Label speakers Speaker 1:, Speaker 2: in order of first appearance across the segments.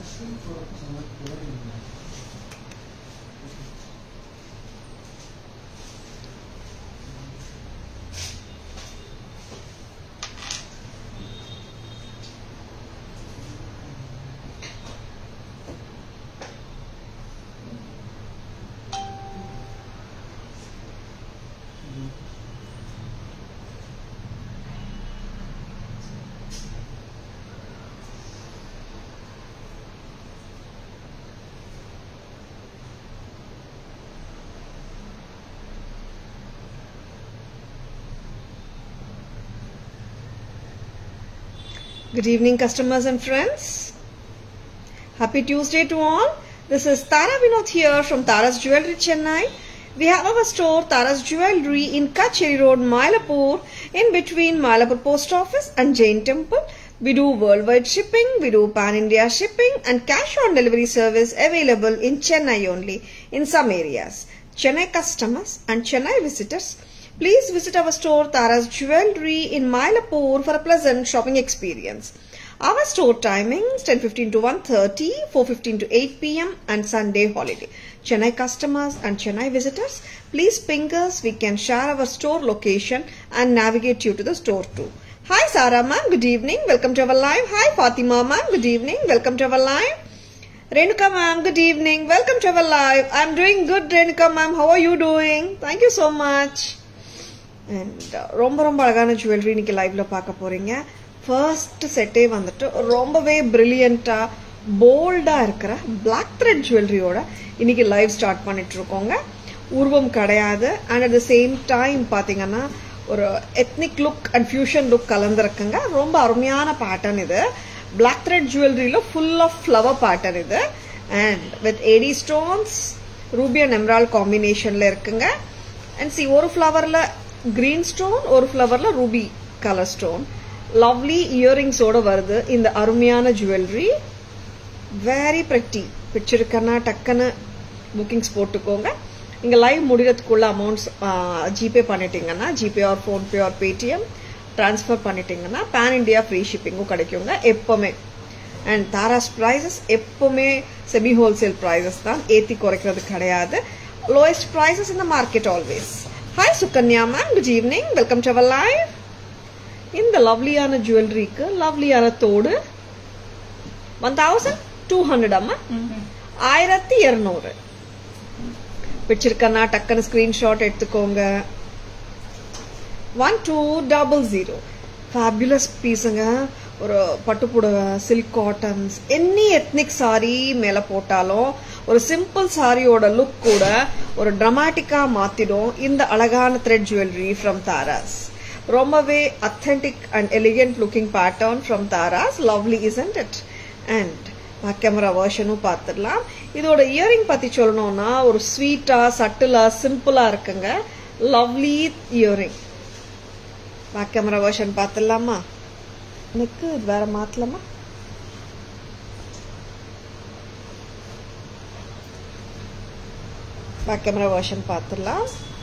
Speaker 1: Good evening, customers and friends. Happy Tuesday to all. This is Tara Vinod here from Tara's Jewelry Chennai. We have our store Tara's Jewelry in Kacheri Road, Mylapore, in between Mylapore Post Office and Jain Temple. We do worldwide shipping, we do pan India shipping, and cash on delivery service available in Chennai only in some areas. Chennai customers and Chennai visitors Please visit our store Tara's Jewelry in Mylapore for a pleasant shopping experience. Our store timings 10:15 to 1:30, 4:15 to 8 p.m. and Sunday holiday. Chennai customers and Chennai visitors, please ping us. We can share our store location and navigate you to the store too. Hi Sarah ma'am, good evening. Welcome to our live. Hi Fatima ma'am, good evening. Welcome to our live. Renuka ma'am, good evening. Welcome to our live. I'm doing good Renuka ma'am. How are you doing? Thank you so much. And ரொம்ப ரொம்ப அழகான jewellery இன்னைக்கு லைவ்ல பார்க்க போறீங்க first செட்டே வந்துட்டு ரொம்பவே பிரில்லியண்டா போல்டா இருக்கிற பிளாக் த்ரெட் ஜுவல்லரியோட இன்னைக்கு லைவ் ஸ்டார்ட் பண்ணிட்டு இருக்கோங்க உருவம் கிடையாது and at the same time பாத்தீங்கன்னா ஒரு ethnic look and fusion look கலந்துருக்குங்க ரொம்ப அருமையான பேட்டர்ன் இது பிளாக் த்ரெட் ஜுவல்லரியில ஃபுல் ஆஃப் ஃப்ளவர் பேட்டர்ன் இது and with AD stones ruby and emerald காம்பினேஷன்ல இருக்குங்க அண்ட் சி ஒரு ஃப்ளவர்ல கிரீன் ஸ்டோன் ஒரு ஃப்ளவர்ல ரூபி கலர் ஸ்டோன் லவ்லி இயரிங்ஸோட வருது இந்த அருமையான ஜுவல்லரி வெரி ப்ரெட்டி பிடிச்சிருக்கன்னா டக்குன்னு புக்கிங்ஸ் போட்டுக்கோங்க இங்க லைவ் முடிகிறதுக்குள்ள அமௌண்ட்ஸ் ஜிபே பண்ணிட்டீங்கன்னா GPay or PhonePe or Paytm transfer பண்ணிட்டீங்கன்னா பேன் இண்டியா ஃப்ரீ ஷிப்பிங்கும் கிடைக்குங்க எப்பவுமே அண்ட் தாராஸ் ப்ரைசஸ் எப்பவுமே செமி ஹோல்சேல் ப்ரைசஸ் தான் ஏற்றி குறைக்கிறது கிடையாது லோயஸ்ட் ப்ரைசஸ் இந்த market always hi Sukanya ma'am good evening welcome to our live இந்த லவ்லியான ஜுவல்லரிக்கு லவ்லியான தோடு ஒன் தௌசண்ட் டூ ஹண்ட்ரட் அம்மா ஆயிரத்தி இருநூறு பிடிச்சிருக்கனா டக்குன்னு ஸ்கிரீன்ஷாட் எடுத்துக்கோங்க one two double zero fabulous பீஸுங்க ஒரு பட்டுப்புடவை silk cottons any ethnic sari மேல போட்டாலும் ஒரு சிம்பிள் சாரியோட லுக் கூட ஒரு ட்ரமாட்டிக்கா மாத்திடும் இந்த அழகான த்ரெட் ஜுவல்லரி ஃப்ரம் தாராஸ் ரொம்பவே authentic and elegant looking pattern from Tharas lovely isn't it and back camera வேர்ஷனும் பார்த்துடலாம் இதோட இயரிங் பத்தி சொல்லணும்னா ஒரு ஸ்வீட்டா சட்டிலா சிம்பிளா இருக்குங்க lovely earring back camera version பார்த்துடலாமா எனக்கு வேற மாத்தலாமா பேக் கேமரா வெர்ஷன் பார்த்துடலாம்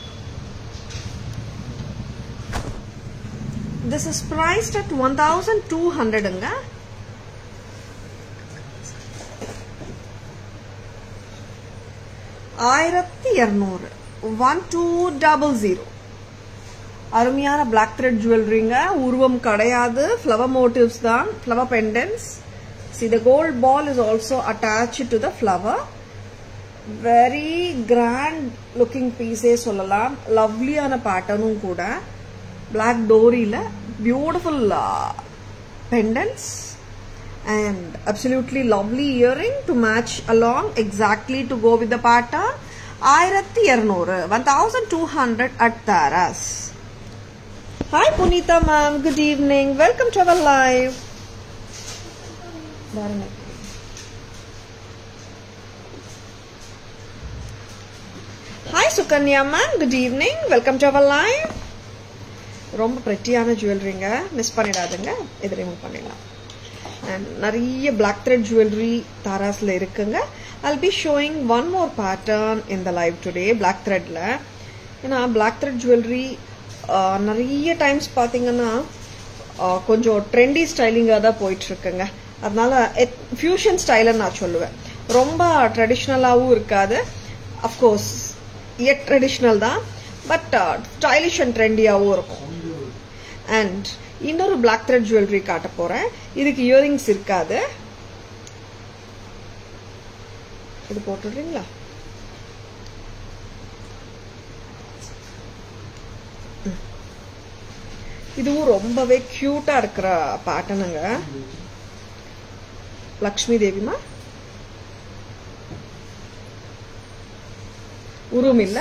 Speaker 1: this is priced at one thousand two ஹண்ட்ரடுங்க ஆயிரத்தி இருநூறு ஒன் டூ டபுள் ஜீரோ அருமையான பிளாக் த்ரெட் ஜுவல்லரிங்க உருவம் கிடையாது ஃப்ளவர் மோட்டிவ்ஸ் தான் flower pendants see the gold ball is also attach to the flower very grand looking பீஸே சொல்லலாம் லவ்லியான பேட்டர்னும் கூட பிளாக் டோரியில beautiful pendants and absolutely lovely earring to match along exactly to go with the pattern ஆயிரத்தி இருநூறு one thousand two hundred at Tara's hi Punitha ma'am good evening welcome to our live hi Sukanya ma'am good evening welcome to our live ரொம்ப ப்ரெட்டியான ஜுவல்லரிங்க miss பண்ணிடாதுங்க இதை remove பண்ணிடலாம் and நிறைய black thread jewellery தாராஸில் இருக்குங்க I'll be showing one more pattern இந்த live today black த்ரெட்ல ஏன்னா பிளாக் த்ரெட் ஜுவல்லரி நிறைய டைம்ஸ் பார்த்தீங்கன்னா கொஞ்சம் ட்ரெண்டி ஸ்டைலிங்காக தான் போயிட்டு இருக்குங்க அதனால ஃபியூஷன் ஸ்டைலுன்னு நான் சொல்லுவேன் ரொம்ப ட்ரெடிஷ்னலாகவும் இருக்காது அஃப்கோர்ஸ் எட் ட்ரெடிஷ்னல் தான் பட் ஸ்டைலிஷ் அண்ட் ட்ரெண்டியாகவும் இருக்கும் அண்ட் இன்னொரு பிளாக் த்ரெட் ஜுவல்லரி காட்ட போறேன் இதுக்கு இயரிங்ஸ் இருக்காது இது போட்டுடுறீங்களா இதுவும் ரொம்பவே கியூட்டா இருக்கிற பேட்டர்னுங்க லக்ஷ்மி தேவிமா உருவம் இல்ல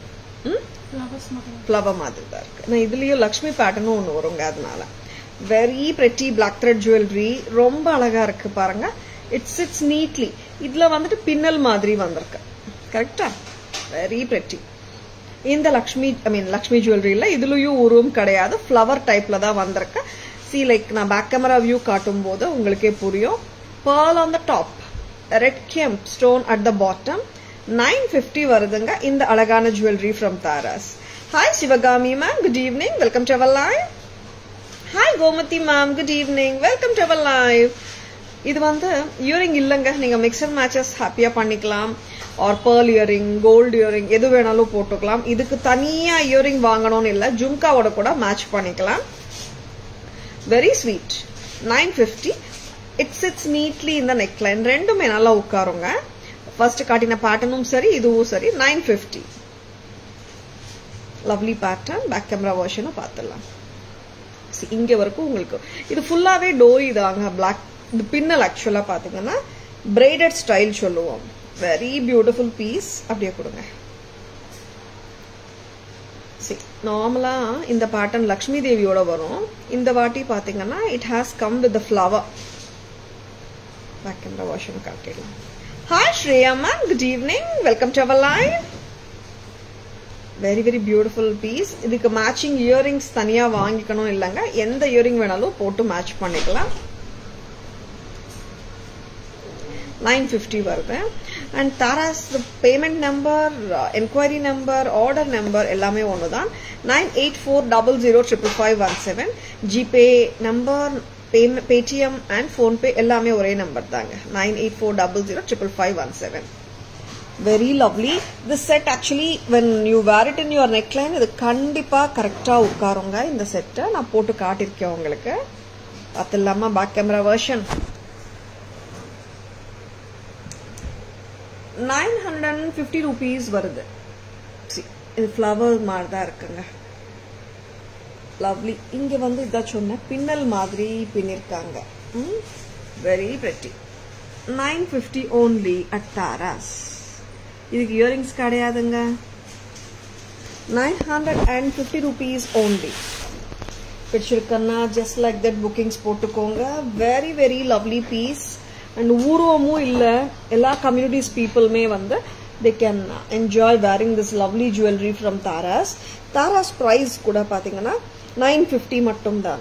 Speaker 1: ஃப்ளவர் மாதிரி தான் இருக்கு நான் இதுலயும் லக்ஷ்மி பேட்டர்னும் ஒன்று வருங்க அதனால very pretty black thread jewellery ரொம்ப அழகா இருக்கு பாருங்க இட்ஸ் இட்ஸ் நீட்லி இதுல வந்துட்டு பின்னல் மாதிரி வந்திருக்கு கரெக்டா வெரி பிரெட்டி இந்த லக்ஷ்மி ஐ மீன் லக்ஷ்மி ஜுவல்லரியில இதுலயும் உருவம் கிடையாது ஃப்ளவர் டைப்ல தான் வந்திருக்கு சி லைக் நான் பேக் கேமரா வியூ காட்டும் போது உங்களுக்கே புரியும் pearl on the top red kemp stone at the bottom nine fifty வருதுங்க இந்த அழகான jewellery from Tharas hi Sivakami ma'am good evening welcome to our live hi Gomathi ma'am good evening welcome to our live இது வந்து earring இல்லைங்க நீங்க மிக்ஸ் அண்ட் மேட்சஸ் ஹாப்பியா பண்ணிக்கலாம் or pearl earring gold earring எது வேணாலும் போட்டுக்கலாம் இதுக்கு தனியா இயரிங் வாங்கணும்னு இல்லை ஜும்காவோட கூட மேட்ச் பண்ணிக்கலாம் very sweet nine fifty it's it's neatly இந்த நெக்லைன் ரெண்டுமே நல்லா உட்காருங்க ஃபர்ஸ்ட் காட்டின பேட்டர்னும் சரி இதுவும் சரி nine fifty lovely pattern back camera வெர்ஷனும் பார்த்துடலாம் இங்க வரைக்கும் உங்களுக்கு இது ஃபுல்லாவே டோரி தாங்க பிளாக் இது பின்னல் ஆக்சுவலா பாத்தீங்கன்னா பிரைடட் ஸ்டைல் சொல்லுவோம் வெரி பியூட்டிஃபுல் பீஸ் அப்படியே கொடுங்க நார்மலா இந்த பேட்டர்ன் லக்ஷ்மி தேவியோட வரும் இந்த வாட்டி பாத்தீங்கன்னா it has come with flower back camera version காட்டிடலாம் hi Shreya ma'am good evening welcome to our live very very beautiful piece இதுக்கு மேட்சிங் இயரிங்ஸ் தனியா வாங்கிக்கணும் இல்லைங்க எந்த இயரிங் வேணாலும் போட்டு மேட்ச் பண்ணிக்கலாம் நைன் ஃபிஃப்டி வருது and Taras payment number enquiry number order number எல்லாமே ஒன்று தான் nine eight four double zero triple five one seven GPay number Paytm and PhonePe எல்லாமே ஒரே நம்பர் தாங்க nine eight four double zero triple five one seven very lovely this set actually when you wear it in your neckline இது கண்டிப்பா கரெக்டா உட்காருங்க இந்த செட்டை நான் போட்டு காட்டியிருக்கேன் உங்களுக்கு அது இல்லாம back camera version nine hundred and fifty rupees வருது இது ஃப்ளவர் மாதிரி தான் இருக்குங்க லவ்லி இங்க வந்து இதான் சொன்ன பின்னல் மாதிரி பின்னிருக்காங்க very pretty nine fifty only at Taras இதுக்கு இயரிங்ஸ் கிடையாதுங்க nine hundred and fifty rupees only பிடிச்சிருக்கன்னா ஜஸ்ட் லைக் தட் புக்கிங்ஸ் போட்டுக்கோங்க very very lovely piece and ஊர்வமும் இல்லை எல்லா கம்யூனிட்டிஸ் பீப்புளுமே வந்து they can enjoy wearing this lovely jewellery from Taras Taras price கூட பார்த்தீங்கன்னா நைன் ஃபிஃப்டி மட்டும் தான்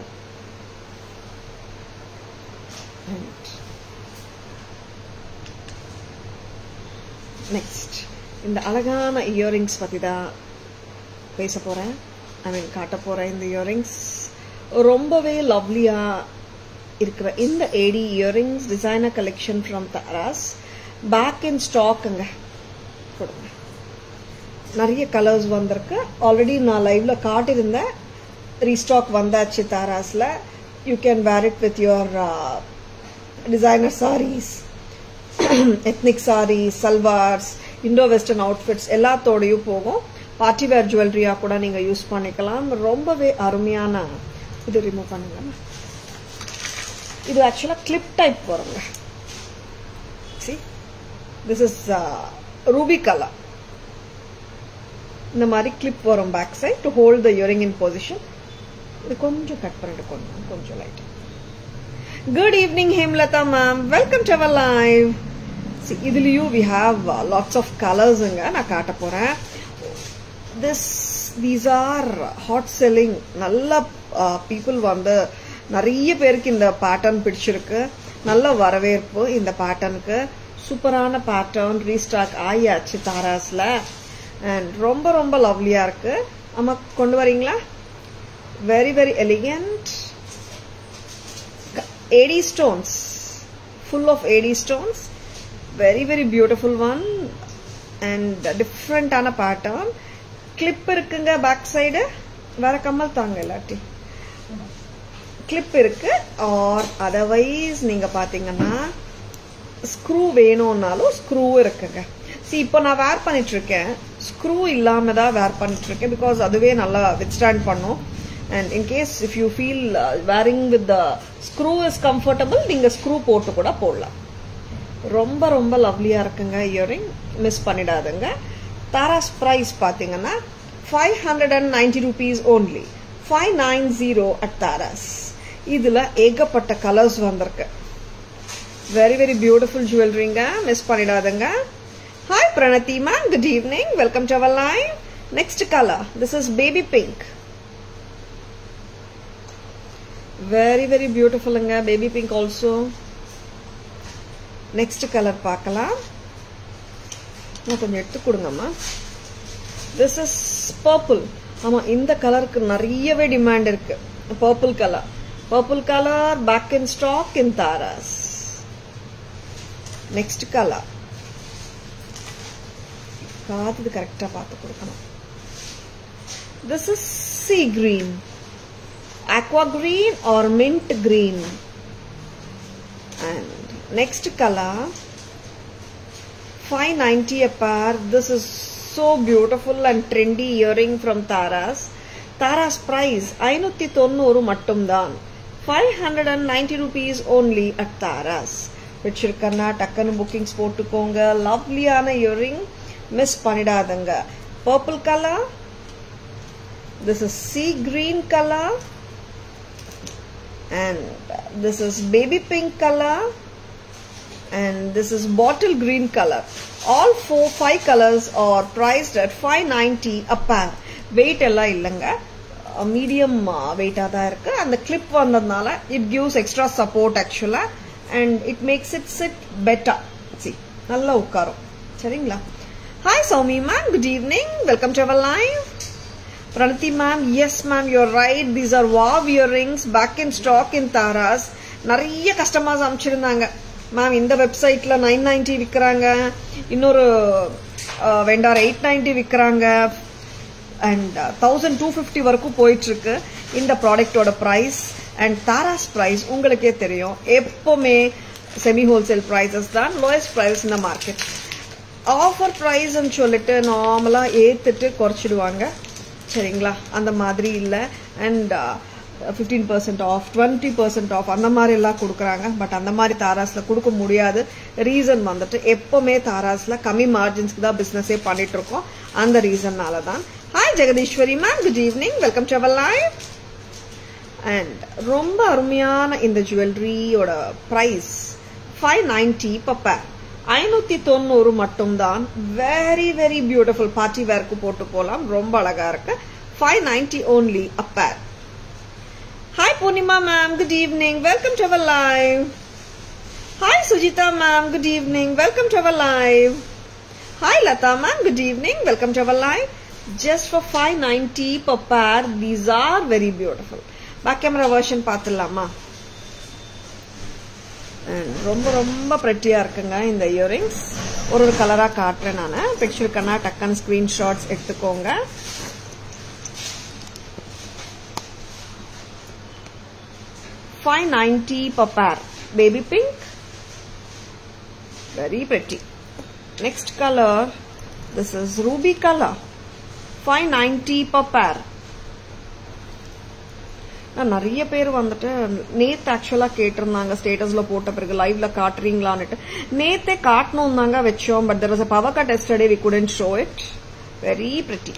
Speaker 1: நெக்ஸ்ட் இந்த அழகான இயரிங்ஸ் பற்றி தான் பேச போகிறேன் ஐ மீன் காட்ட போகிறேன் இந்த இயரிங்ஸ் ரொம்பவே லவ்லியாக இருக்கிற இந்த AD earrings designer collection from Taras back in ஸ்டாக்குங்க கொடுங்க நிறைய கலர்ஸ் வந்திருக்கு ஆல்ரெடி நான் லைவ்ல காட்டியிருந்தேன் ரீஸ்டாக் வந்தாச்சு தாராஸ்ல you can wear it with your designer saris ethnic saris salwars Indo western outfits எல்லாத்தோடையும் போகும் பார்ட்டி வேர் ஜுவல்லரியா கூட நீங்க யூஸ் பண்ணிக்கலாம் ரொம்பவே அருமையான இது ரிமூவ் பண்ணுங்க இது ஆக்சுவலா கிளிப் டைப் வருங்க see this is ruby colour இந்த மாதிரி கிளிப் வரும் back side to hold the earring in position இது கொஞ்சம் கட் பண்ணிட்டு கொஞ்சம் கொஞ்சம் light good evening Hemalatha ma'am welcome to our live இதுலயும் வி ஹாவ் லாட்ஸ் ஆஃப் கலர்ஸுங்க நான் காட்ட போறேன் this these are hot selling நல்ல பீப்புள் வந்து நிறைய பேருக்கு இந்த பேட்டர்ன் பிடிச்சிருக்கு நல்ல வரவேற்பு இந்த பேட்டர்னுக்கு சூப்பரான பேட்டர்ன் ரீஸ்டாக் ஆயாச்சு தாராஸ்ல அண்ட் ரொம்ப ரொம்ப லவ்லியா இருக்கு ஆமா கொண்டு வரீங்களா very very elegant AD stones full of AD stones. Very, very beautiful one. And different ஆன pattern. கிளிப் இருக்குங்க பேக் சைடு வேற கம்மல் தாங்க இல்லாட்டி கிளிப் இருக்கு ஆர் அதர்வைஸ் நீங்க பாத்தீங்கன்னா ஸ்க்ரூ வேணும்னாலும் ஸ்க்ரூ இருக்குங்க சி இப்போ நான் வேர் பண்ணிட்டு இருக்கேன் ஸ்க்ரூ இல்லாம தான் வேர் பண்ணிட்டு இருக்கேன் பிகாஸ் அதுவே நல்லா வித்ஸ்டாண்ட் பண்ணும் and in case if you feel wearing with the screw is comfortable நீங்க ஸ்க்ரூ போட்டு கூட போடலாம் ரொம்ப ரொம்ப லவ்லியா இருக்குங்க இயரிங் மிஸ் பண்ணிடாதுங்க தாராஸ் ப்ரைஸ் பாத்தீங்கன்னா five hundred and ninety rupees only five nine zero at Taras இதுல ஏகப்பட்ட கலர்ஸ் வந்திருக்கு வெரி வெரி பியூட்டிஃபுல் ஜுவல்லரிங்க மிஸ் பண்ணிடாதுங்க hi Pranati ma'am good evening welcome to our live next colour this is baby pink very very பியூட்டிஃபுல்லுங்க baby pink also next colour பார்க்கலாம் நான் கொஞ்சம் எடுத்து கொடுங்கம்மா திஸ் இஸ் பர்பிள் ஆமா இந்த கலருக்கு நிறையவே டிமாண்ட் இருக்கு purple colour purple colour back in stock in Taras next colour காது கரெக்டா பார்த்து கொடுக்கணும் this is sea green aqua green or mint green and next color 590 a pair this is so beautiful and trendy earring from taras taras price 590 மட்டும்தான் 590 rupees only at taras வச்சிருக்கனா டக்குன்னு bookings போட்டுக்கோங்க லவ்லியான earring miss பண்ணிடாதுங்க purple colour this is sea green color and this is baby pink color and this is bottle green color all four five colors are priced at 590 a pair weight எல்லாம் இல்லைங்க medium வெயிட்டாக தான் இருக்கு அந்த clip வந்ததுனால it gives extra support ஆக்சுவலா and it makes it sit better see நல்லா உட்காரும் சரிங்களா hi Soumi ma'am good evening welcome to our live Pranati ma'am, yes ma'am, you're right. These are wow earrings back in stock in Taras. நிறைய customers அனுப்பிச்சிருந்தாங்க ma'am இந்த வெப்சைட்ல nine ninety விற்கிறாங்க இன்னொரு vendor eight ninety விற்கிறாங்க அண்ட் தௌசண்ட் டூ ஃபிஃப்டி வரைக்கும் போயிட்டு இருக்கு இந்த ப்ராடக்டோட ப்ரைஸ் அண்ட் தாராஸ் ப்ரைஸ் உங்களுக்கே தெரியும் எப்பவுமே செமி ஹோல்சேல் ப்ரைஸஸ் தான் லோயஸ்ட் ப்ரைஸ் இந்த மார்க்கெட் ஆஃபர் ப்ரைஸ்ன்னு சொல்லிட்டு நார்மலாக ஏற்றுட்டு குறைச்சிடுவாங்க சரிங்களா அந்த மாதிரி இல்லை and fifteen percent off twenty percent off அந்த மாதிரி எல்லாம் கொடுக்குறாங்க பட் அந்த மாதிரி தாராஸ்ல கொடுக்க முடியாது ரீசன் வந்துட்டு எப்பவுமே தாராஸ்ல கம்மி மார்ஜின்ஸ்க்கு தான் பிசினஸே பண்ணிட்டு இருக்கோம் அந்த ரீசன்னால தான் hi Jagadeeswari ma'am good evening welcome to our live and ரொம்ப அருமையான இந்த ஜுவல்லரியோட ப்ரைஸ் ஃபைவ் நைன்டி பப்பேர் ஐநூத்தி தொண்ணூறு மட்டும்தான் வெரி வெரி பியூட்டிஃபுல் பார்ட்டி வேர்க்கு போட்டு போலாம் ரொம்ப அழகா இருக்கு five ninety only a pair hi Poornima ma'am good evening welcome to our live hi Sujitha ma'am good evening welcome to our live hi Latha ma'am good evening welcome to our live just for five ninety per pair these are very beautiful back camera version பார்த்துடலாமா ரொம்ப ரொம்ப ப்ரெட்டியா இருக்குங்க இந்த earrings ஒரு ஒரு கலரா காட்டுறேன் நான் பிக்சருக்கான டக்குன்னு ஸ்கிரீன்ஷாட்ஸ் எடுத்துக்கோங்க five ninety per pair baby pink very pretty next color this is ruby color 590 per pair நான் நிறைய பேர் வந்துட்டு நேத்து ஆக்சுவலா கேட்டிருந்தாங்க ஸ்டேட்டஸ்ல போட்ட பிறகு லைவ்ல காட்டுறீங்களான்னுட்டு நேத்தே காட்டணும் தாங்க வச்சோம் but there is a power cut yesterday we couldn't show it very pretty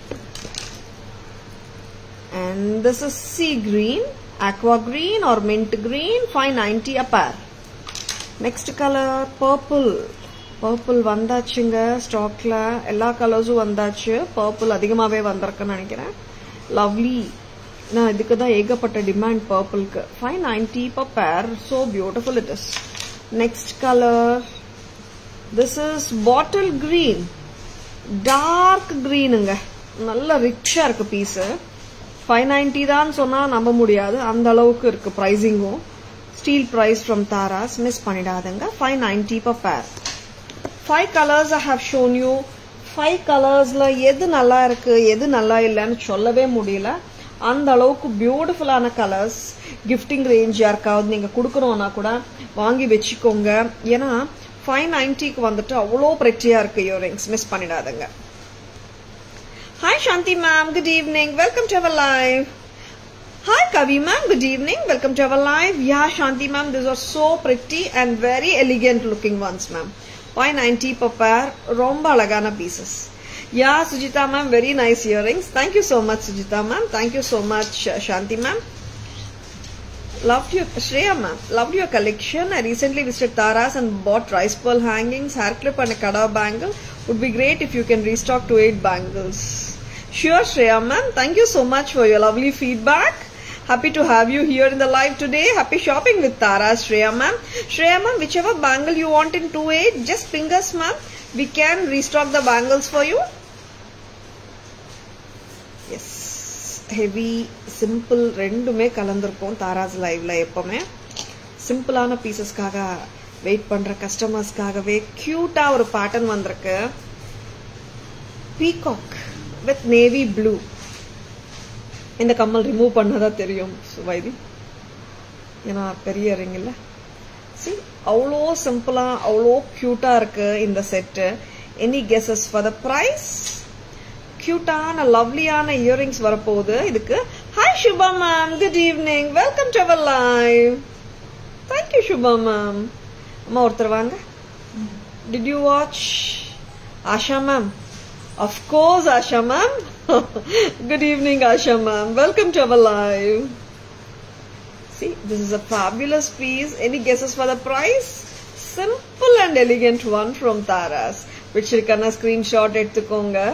Speaker 1: and this is sea green aqua green or mint green 590 a pair next colour purple purple வந்தாச்சுங்க ஸ்டாக்ல எல்லா கலர்ஸும் வந்தாச்சு பர்பிள் அதிகமாவே வந்திருக்குன்னு நினைக்கிறேன் லவ்லி நான் இதுக்கு தான் ஏகப்பட்ட டிமாண்ட் பர்பிள்க்கு five ninety per pair so beautiful it is next colour this is bottle green dark கிரீனுங்க நல்ல ரிச்சா இருக்கு பீஸு ஃபைவ் நைன்டி தான் சொன்னா நம்ப முடியாது அந்த அளவுக்கு இருக்கு ப்ரைஸிங்கும் steal price from Taras miss பண்ணிடாதுங்க five ninety per pair five colours I have shown you five கலர்ஸ்ல எது நல்லா இருக்கு எது நல்லா இல்லைன்னு சொல்லவே முடியல அந்த அளவுக்கு பியூட்டிஃபுல்லான கலர்ஸ் கிஃப்டிங் ரேஞ்ச் யாருக்காவது நீங்க கொடுக்கணும்னா கூட வாங்கி வச்சுக்கோங்க ஏன்னா ஃபைவ் நைன்டிக்கு வந்துட்டு அவ்வளோ பிரெட்டியா இருக்கு இயரிங்ஸ் மிஸ் பண்ணிடாதுங்க hi Shanthi ma'am good evening welcome to our live Hi Kavi ma'am, good evening. Welcome to our live. Yeah, Shanti ma'am, these are so pretty and very elegant looking ones ma'am. 590 per pair, romba alagana pieces. Yeah, Sujita ma'am, very nice earrings. Thank you so much Sujita ma'am. Thank you so much uh, Shanti ma'am. Loved your Shreya ma'am. Loved your collection. I recently visited Taras and bought rice pearl hangings, hair clip and a kada bangle. Would be great if you can restock to eight bangles. Sure, Shreya ma'am. Thank you so much for your lovely feedback. Happy to have you here in the live today. Happy shopping with Tara, Shreya ma'am. Shreya ma'am, whichever bangle you want in 2.8, just ping us ma'am. We can restock the bangles for you. Yes. Heavy simple ரெண்டுமே கலந்துருக்கும் தாராஸ் லைவ்ல எப்பவுமே சிம்பிளான பீசஸ்க்காக wait பண்ற கஸ்டமர்ஸ்க்காகவே கியூட்டா ஒரு pattern வந்திருக்கு peacock with navy blue இந்த கம்மல் ரிமூவ் பண்ணதா தெரியும் வைதி ஏன்னா பெரிய ரிங் இல்ல சி அவ்வளோ சிம்பிளா அவ்வளோ கியூட்டா இருக்கு இந்த set any guesses for the price கியூட்டான லவ்லியான இயரிங்ஸ் வரப்போகுது இதுக்கு hi Subha ma'am good evening welcome to our live thank you Shubha ma'am அம்மா ஒருத்தர் வாங்க did you watch Asha ma'am Of course, Asha ma'am. Good evening, Asha ma'am. Welcome to our live. See, this is a fabulous piece. Any guesses for the price? Simple and elegant one from Taras. Which irukana screenshot எடுத்துக்கோங்க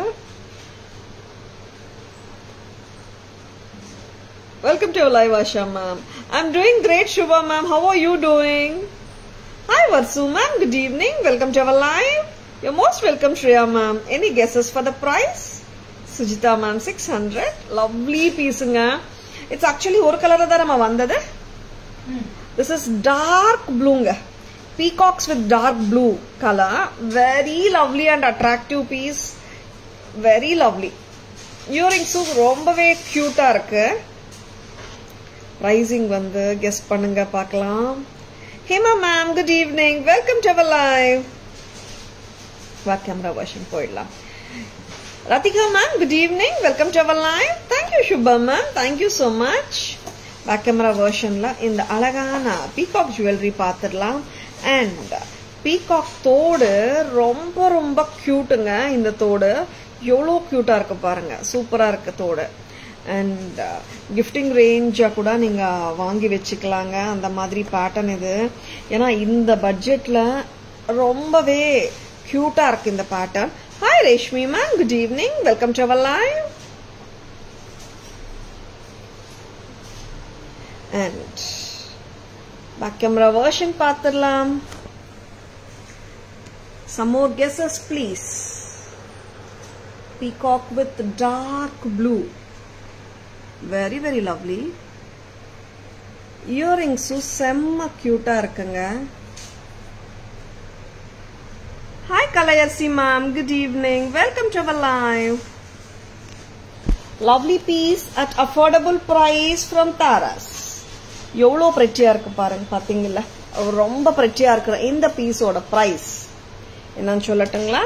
Speaker 1: Welcome to our live, Asha ma'am. I'm doing great, Shubha ma'am. How are you doing? Hi, Varsu ma'am. Good evening. Welcome to our live. You're most welcome, Shreya ma'am. Any guesses for the price? Sujita ma'am, 600. Lovely பீஸுங்க it's actually ஒரு கலர் தான் நம்ம வந்தது this is dark ப்ளூங்க peacocks with dark blue colour very lovely and attractive piece very lovely இயரிங்ஸும் ரொம்பவே கியூட்டா இருக்கு ப்ரைசிங் வந்து கெஸ் பண்ணுங்க பார்க்கலாம் Hema ma'am good evening welcome to our live back camera version போயிடலாம் Rathika ma'am good evening welcome to our live thank you Shubha ma'am thank you so much back camera வெர்ஷன்ல இந்த அழகான பீகாக் ஜுவல்லரி பார்த்துடலாம் அண்ட் பீகாக் தோடு ரொம்ப ரொம்ப கியூட்டுங்க இந்த தோடு எவ்வளோ கியூட்டா இருக்கு பாருங்க சூப்பரா இருக்கு தோடு அண்ட் கிஃப்டிங் ரேஞ்சாக கூட நீங்கள் வாங்கி வச்சுக்கலாங்க அந்த மாதிரி பேட்டர்ன் இது ஏன்னா இந்த பட்ஜெட்டில் ரொம்பவே க்யூட்டாக இருக்கு இந்த pattern hi Reshmi ma'am good evening welcome to our live and back camera version பார்த்துடலாம் some more guesses please peacock with dark blue very very lovely இயரிங்ஸும் செம்ம கியூட்டா இருக்குங்க hi Kalaiarasi ma'am good evening welcome to our live lovely piece at affordable price from Taras எவ்வளோ பிரெட்டியா இருக்கு பாருங்க பாத்தீங்கல்ல ரொம்ப பிரெட்டியா இருக்கிற இந்த பீஸோட பிரைஸ் என்னன்னு சொல்லட்டுங்களா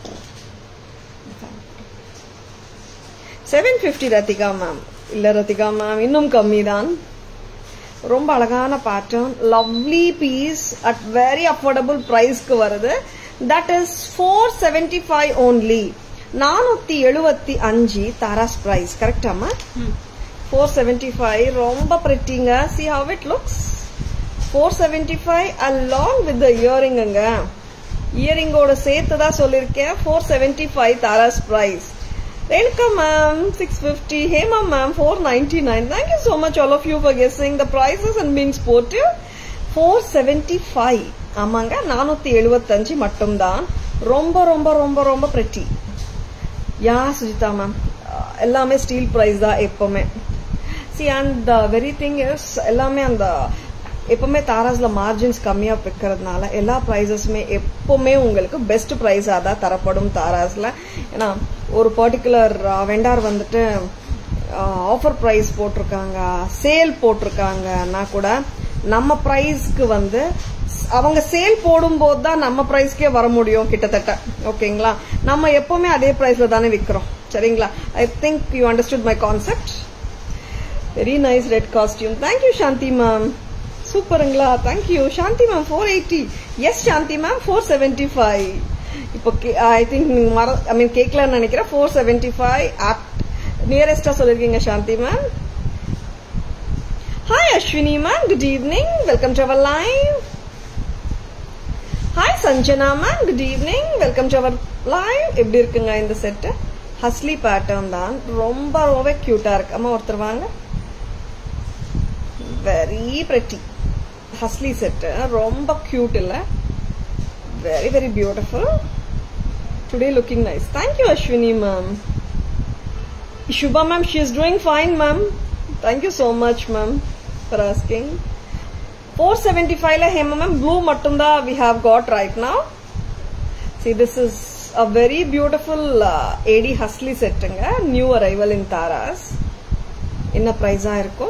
Speaker 1: செவன் பிப்டி ரத்திகா மேம் இல்ல ரத்திகா மேம் இன்னும் கம்மி தான் ரொம்ப அழகான pattern lovely piece at very affordable பிரைஸ்க்கு வருது that is four seventy five only நானூத்தி எழுபத்தி அஞ்சு தாராஸ் பிரைஸ் கரெக்டாமா ஃபோர் செவன்டி ஃபைவ் ரொம்ப பிரிட்டிங்க see how it looks four seventy five along with இயரிங்குங்க இயரிங்கோட சேர்த்து தான் சொல்லியிருக்கேன் four seventy five Taras price Renuka ma'am, 650. Hema ma'am, 499. Thank you so much all of you for guessing the prices and being sportive. 475. ஆமாங்க நானூத்தி எழுபத்தஞ்சு மட்டும்தான் ரொம்ப ரொம்ப ரொம்ப ரொம்ப பிரெட்டி யா சுஜிதா மேம் எல்லாமே ஸ்டீல் ப்ரைஸ் தான் எப்பவுமே see and very thing is எல்லாமே அந்த எப்பவுமே தாராஸ்ல மார்ஜின்ஸ் கம்மியா வைக்கிறதுனால எல்லா ப்ரைஸஸுமே எப்பவுமே உங்களுக்கு பெஸ்ட் ப்ரைஸாக தான் தரப்படும் தாராஸ்ல ஏன்னா ஒரு பர்டிகுலர் வெண்டார் வந்துட்டு ஆஃபர் ப்ரைஸ் போட்டிருக்காங்க சேல் போட்டிருக்காங்கன்னா கூட நம்ம ப்ரைஸ்க்கு வந்து அவங்க சேல் போடும்போது தான் நம்ம ப்ரைஸ்க்கே வர முடியும் கிட்டத்தட்ட ஓகேங்களா நம்ம எப்பவுமே அதே ப்ரைஸ்ல தானே விற்கிறோம் சரிங்களா I think you understood my concept very nice red costume thank you Shanthi ma'am சூப்பருங்களா thank you Shanthi ma'am four eighty yes Shanthi ma'am four seventy five இப்போ ஐ திங்க் நீங்க மற ஐ மீன் கேட்கலன்னு நினைக்கிறேன் ஃபோர் செவன்டி ஃபைவ் நியரஸ்டா சொல்லிருக்கீங்க Shanthi ma'am hi Ashwini ma'am good evening welcome to our live hi Sanjana ma'am good evening welcome to our live எப்படி இருக்குங்க இந்த செட்டு ஹஸ்லி பேட்டர்ன் தான் ரொம்ப ரொம்ப கியூட்டா இருக்கு அம்மா ஒருத்தர் வாங்க வெரி பிரெட்டி ஹஸ்லி செட்டு ரொம்ப கியூட் இல்ல very very beautiful today looking nice thank you Ashwini ma'am Shubha ma'am, she is doing fine ma'am. Thank you so much ma'am for asking. 475 la hema ma'am blue mattumda we have got right now. See this is a very beautiful uh, AD Hustley செட்டுங்க new arrival in Taras என்ன ப்ரைஸா இருக்கும்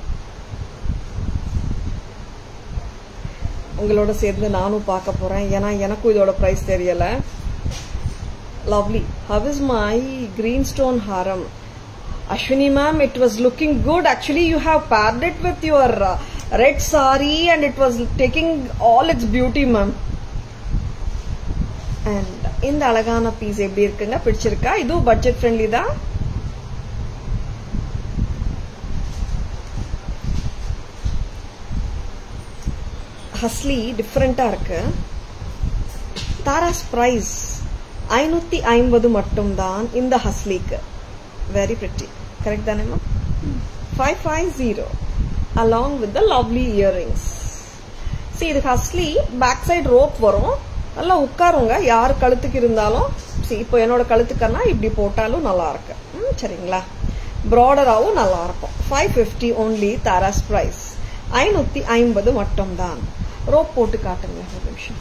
Speaker 1: உங்களோட சேர்ந்து நானும் பார்க்க போறேன் ஏன்னா எனக்கும் இதோட ப்ரைஸ் தெரியல lovely how is my greenstone haram ashwini ma'am it was looking good actually you have paired it with your uh, red sari and it was taking all its beauty ma'am and இந்த அழகான piece எப்படி இருக்குங்க பிடிச்சிருக்கா இதுவும் budget friendly தான் ஹஸ்லி டிஃப்ரெண்டா இருக்கு Tara's price ஐநூத்தி ஐம்பது மட்டும்தான் இந்த ஹஸ்லிக்கு வெரி பிரிட்டி கரெக்ட் தானே ma'am five five zero along with the lovely earrings see இது ஹஸ்லி பேக் சைடு ரோப் வரும் நல்லா உட்காருங்க யார் கழுத்துக்கு இருந்தாலும் சி இப்போ என்னோட கழுத்துக்கன்னா இப்படி போட்டாலும் நல்லா இருக்கு ம், சரிங்களா ப்ராடராகவும் நல்லா இருக்கும் five fifty only Taras price ஐநூத்தி ஐம்பது மட்டும்தான் ரோப் போட்டு காட்டுங்க ஒரு நிமிஷம்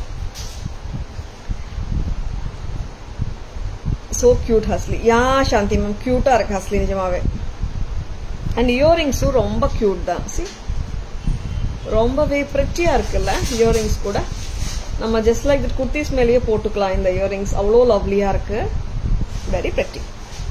Speaker 1: so cute hasli yeah Shanthi ma'am கியூட்டா இருக்கு ஹஸ்லி நிஜமாவே அண்ட் இயரிங்ஸும் ரொம்ப கியூட் தான் சி ரொம்பவே பிரிட்டியா இருக்குல்ல இயரிங்ஸ் கூட நம்ம ஜஸ்ட் லைக் தட் குர்த்திஸ் மேலேயே போட்டுக்கலாம் இந்த இயரிங்ஸ் அவ்வளோ லவ்லியா இருக்கு வெரி பிரிட்டி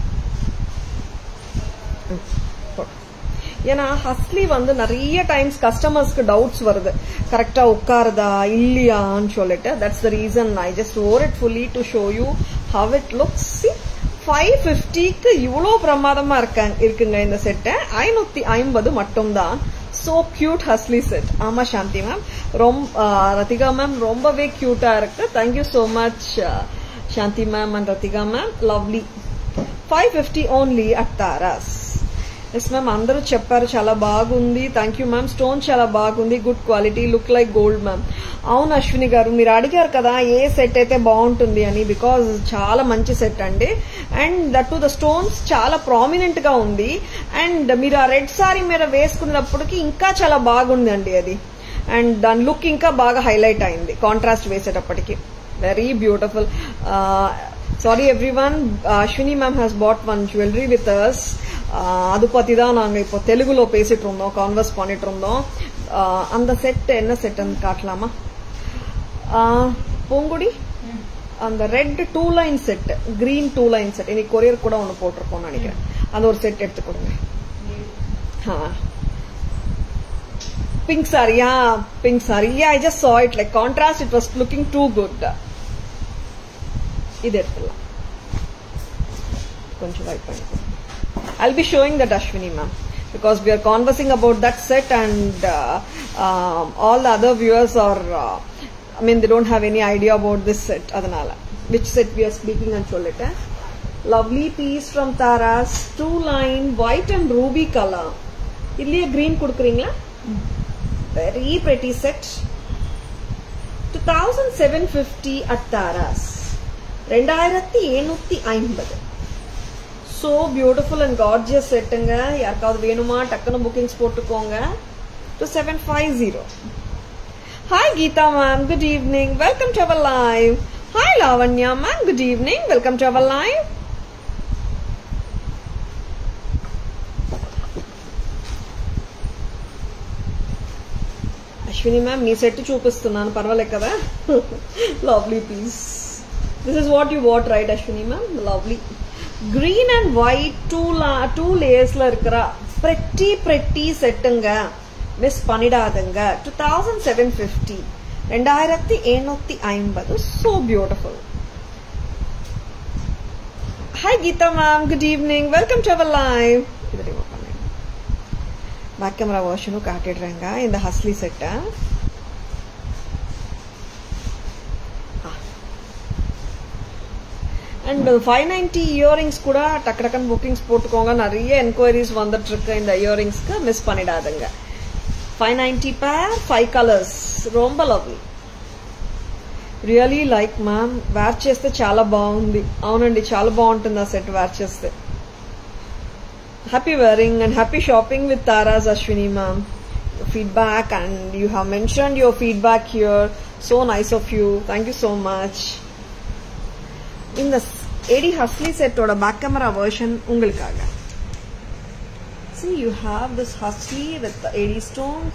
Speaker 1: ஏன்னா ஹஸ்லி வந்து நிறைய டைம்ஸ் கஸ்டமர்ஸ்க்கு டவுட்ஸ் வருது கரெக்டா உட்காருதா இல்லையான்னு சொல்லிட்டு that's the reason I just wore it fully to show you how it looks five ஃபிஃப்டிக்கு இவ்வளோ பிரமாதமா இருக்காங்க இருக்குங்க இந்த செட்டு ஐநூத்தி ஐம்பது மட்டும்தான் சோ கியூட் ஹஸ்லி செட் ஆமா சாந்தி மேம் ரொம்ப ரத்திகா மேம் ரொம்பவே கியூட்டா இருக்கு thank you so much Shanthi ma'am and Rathika ma'am lovely five fifty only at Taras yes ma'am అందరూ చెప్పారు చాలా బాగుంది థ్యాంక్ యూ మ్యామ్ స్టోన్ చాలా బాగుంది good quality look like gold ma'am అవును అశ్విని గారు మీరు అడిగారు కదా ఏ సెట్ అయితే బాగుంటుంది అని బికాజ్ చాలా మంచి సెట్ అండి and that to the stones చాలా ప్రామినెంట్ గా ఉంది అండ్ మీరు ఆ రెడ్ సారీ మీద వేసుకున్నప్పటికి ఇంకా చాలా బాగుందండి అది అండ్ దాని లుక్ ఇంకా బాగా హైలైట్ అయింది కాంట్రాస్ట్ వేసేటప్పటికి very beautiful sorry everyone Ashwini ma'am has put on jewellery with us அது பத்தி தான் நாங்க இப்போ தெலுங்குல பேசிட்டு இருந்தோம் கான்வர்ஸ் பண்ணிட்டு இருந்தோம் ஆஹ் அந்த செட் என்ன செட்னு காட்டலாமா ஆஹ் பூங்குடி அந்த red two line set green two line set இன்னைக்கு கொரியர் கூட ஒன்னு போட்டிருக்கோம்னு நினைக்கிறேன் அந்த ஒரு செட் எடுத்து கொடுங்க pink sorry yeah pink sorry yeah I just saw it like contrast it was looking too good இது எடுத்துடலாம் கொஞ்சம் வெயிட் பண்ணிக்கோ I'll be showing that Ashwini ma'am because we are conversing about that set and uh, um, all the other viewers are uh, I mean they don't have any idea about this set அதனால which set we are speaking and சொல்லிட்டேன் lovely piece from Taras two line white and ruby color இதுலயே green கொடுக்குறீங்களா very pretty set 2750 at Taras ரெண்டாயிரத்தி எழுநூத்தி ஐம்பது so beautiful and gorgeous செட்டுங்க யாருக்காவது வேணுமா டக்குன்னு புக்கிங்ஸ் போட்டுக்கோங்க two seven five zero Hi Geeta ma'am, good evening. Welcome to our live. Hi Lavanya ma'am, good evening. Welcome to our live. Ashwini ma'am మీ set చూపిస్తున్నాను పర్వాలేదు కదా lovely piece this is what you what right Ashwini ma'am lovely green and white two two லேயர்ஸ்ல இருக்கிற pretty pretty செட்டுங்க miss பண்ணிடாதுங்க two thousand seven fifty ரெண்டாயிரத்தி எண்ணூத்தி ஐம்பது so beautiful hi Geetha ma'am good evening welcome to our live இது remove பண்ணேன் back camera வேர்ஷனும் காட்டிடுறேங்க இந்த ஹஸ்லி செட்டை அண்ட் ஃபைவ் நைன்டி இயரிங்ஸ் கூட டக்கு டக்குன்னு புக்கிங்ஸ் போட்டுக்கோங்க நிறைய என்கொயரிஸ் வந்துட்டு இருக்கு இந்த இயரிங்ஸ்க்கு மிஸ் பண்ணிடாதுங்க five ninety pair five colours రొంబ lovely really like ma'am wear చేస్తే చాలా బాగుంది అవునండి చాలా బాగుంటుంది ఆ సెట్ వేర్ చేస్తే happy wearing and happy shopping with Taras Ashwini ma'am feedback and you have mention your feedback here so nice of you thank you so much இந்த எடி ஹஸ்லி செட்டோட பேக் கேமரா வெர்ஷன் உங்களுக்காக see you have this husky with the 80 stones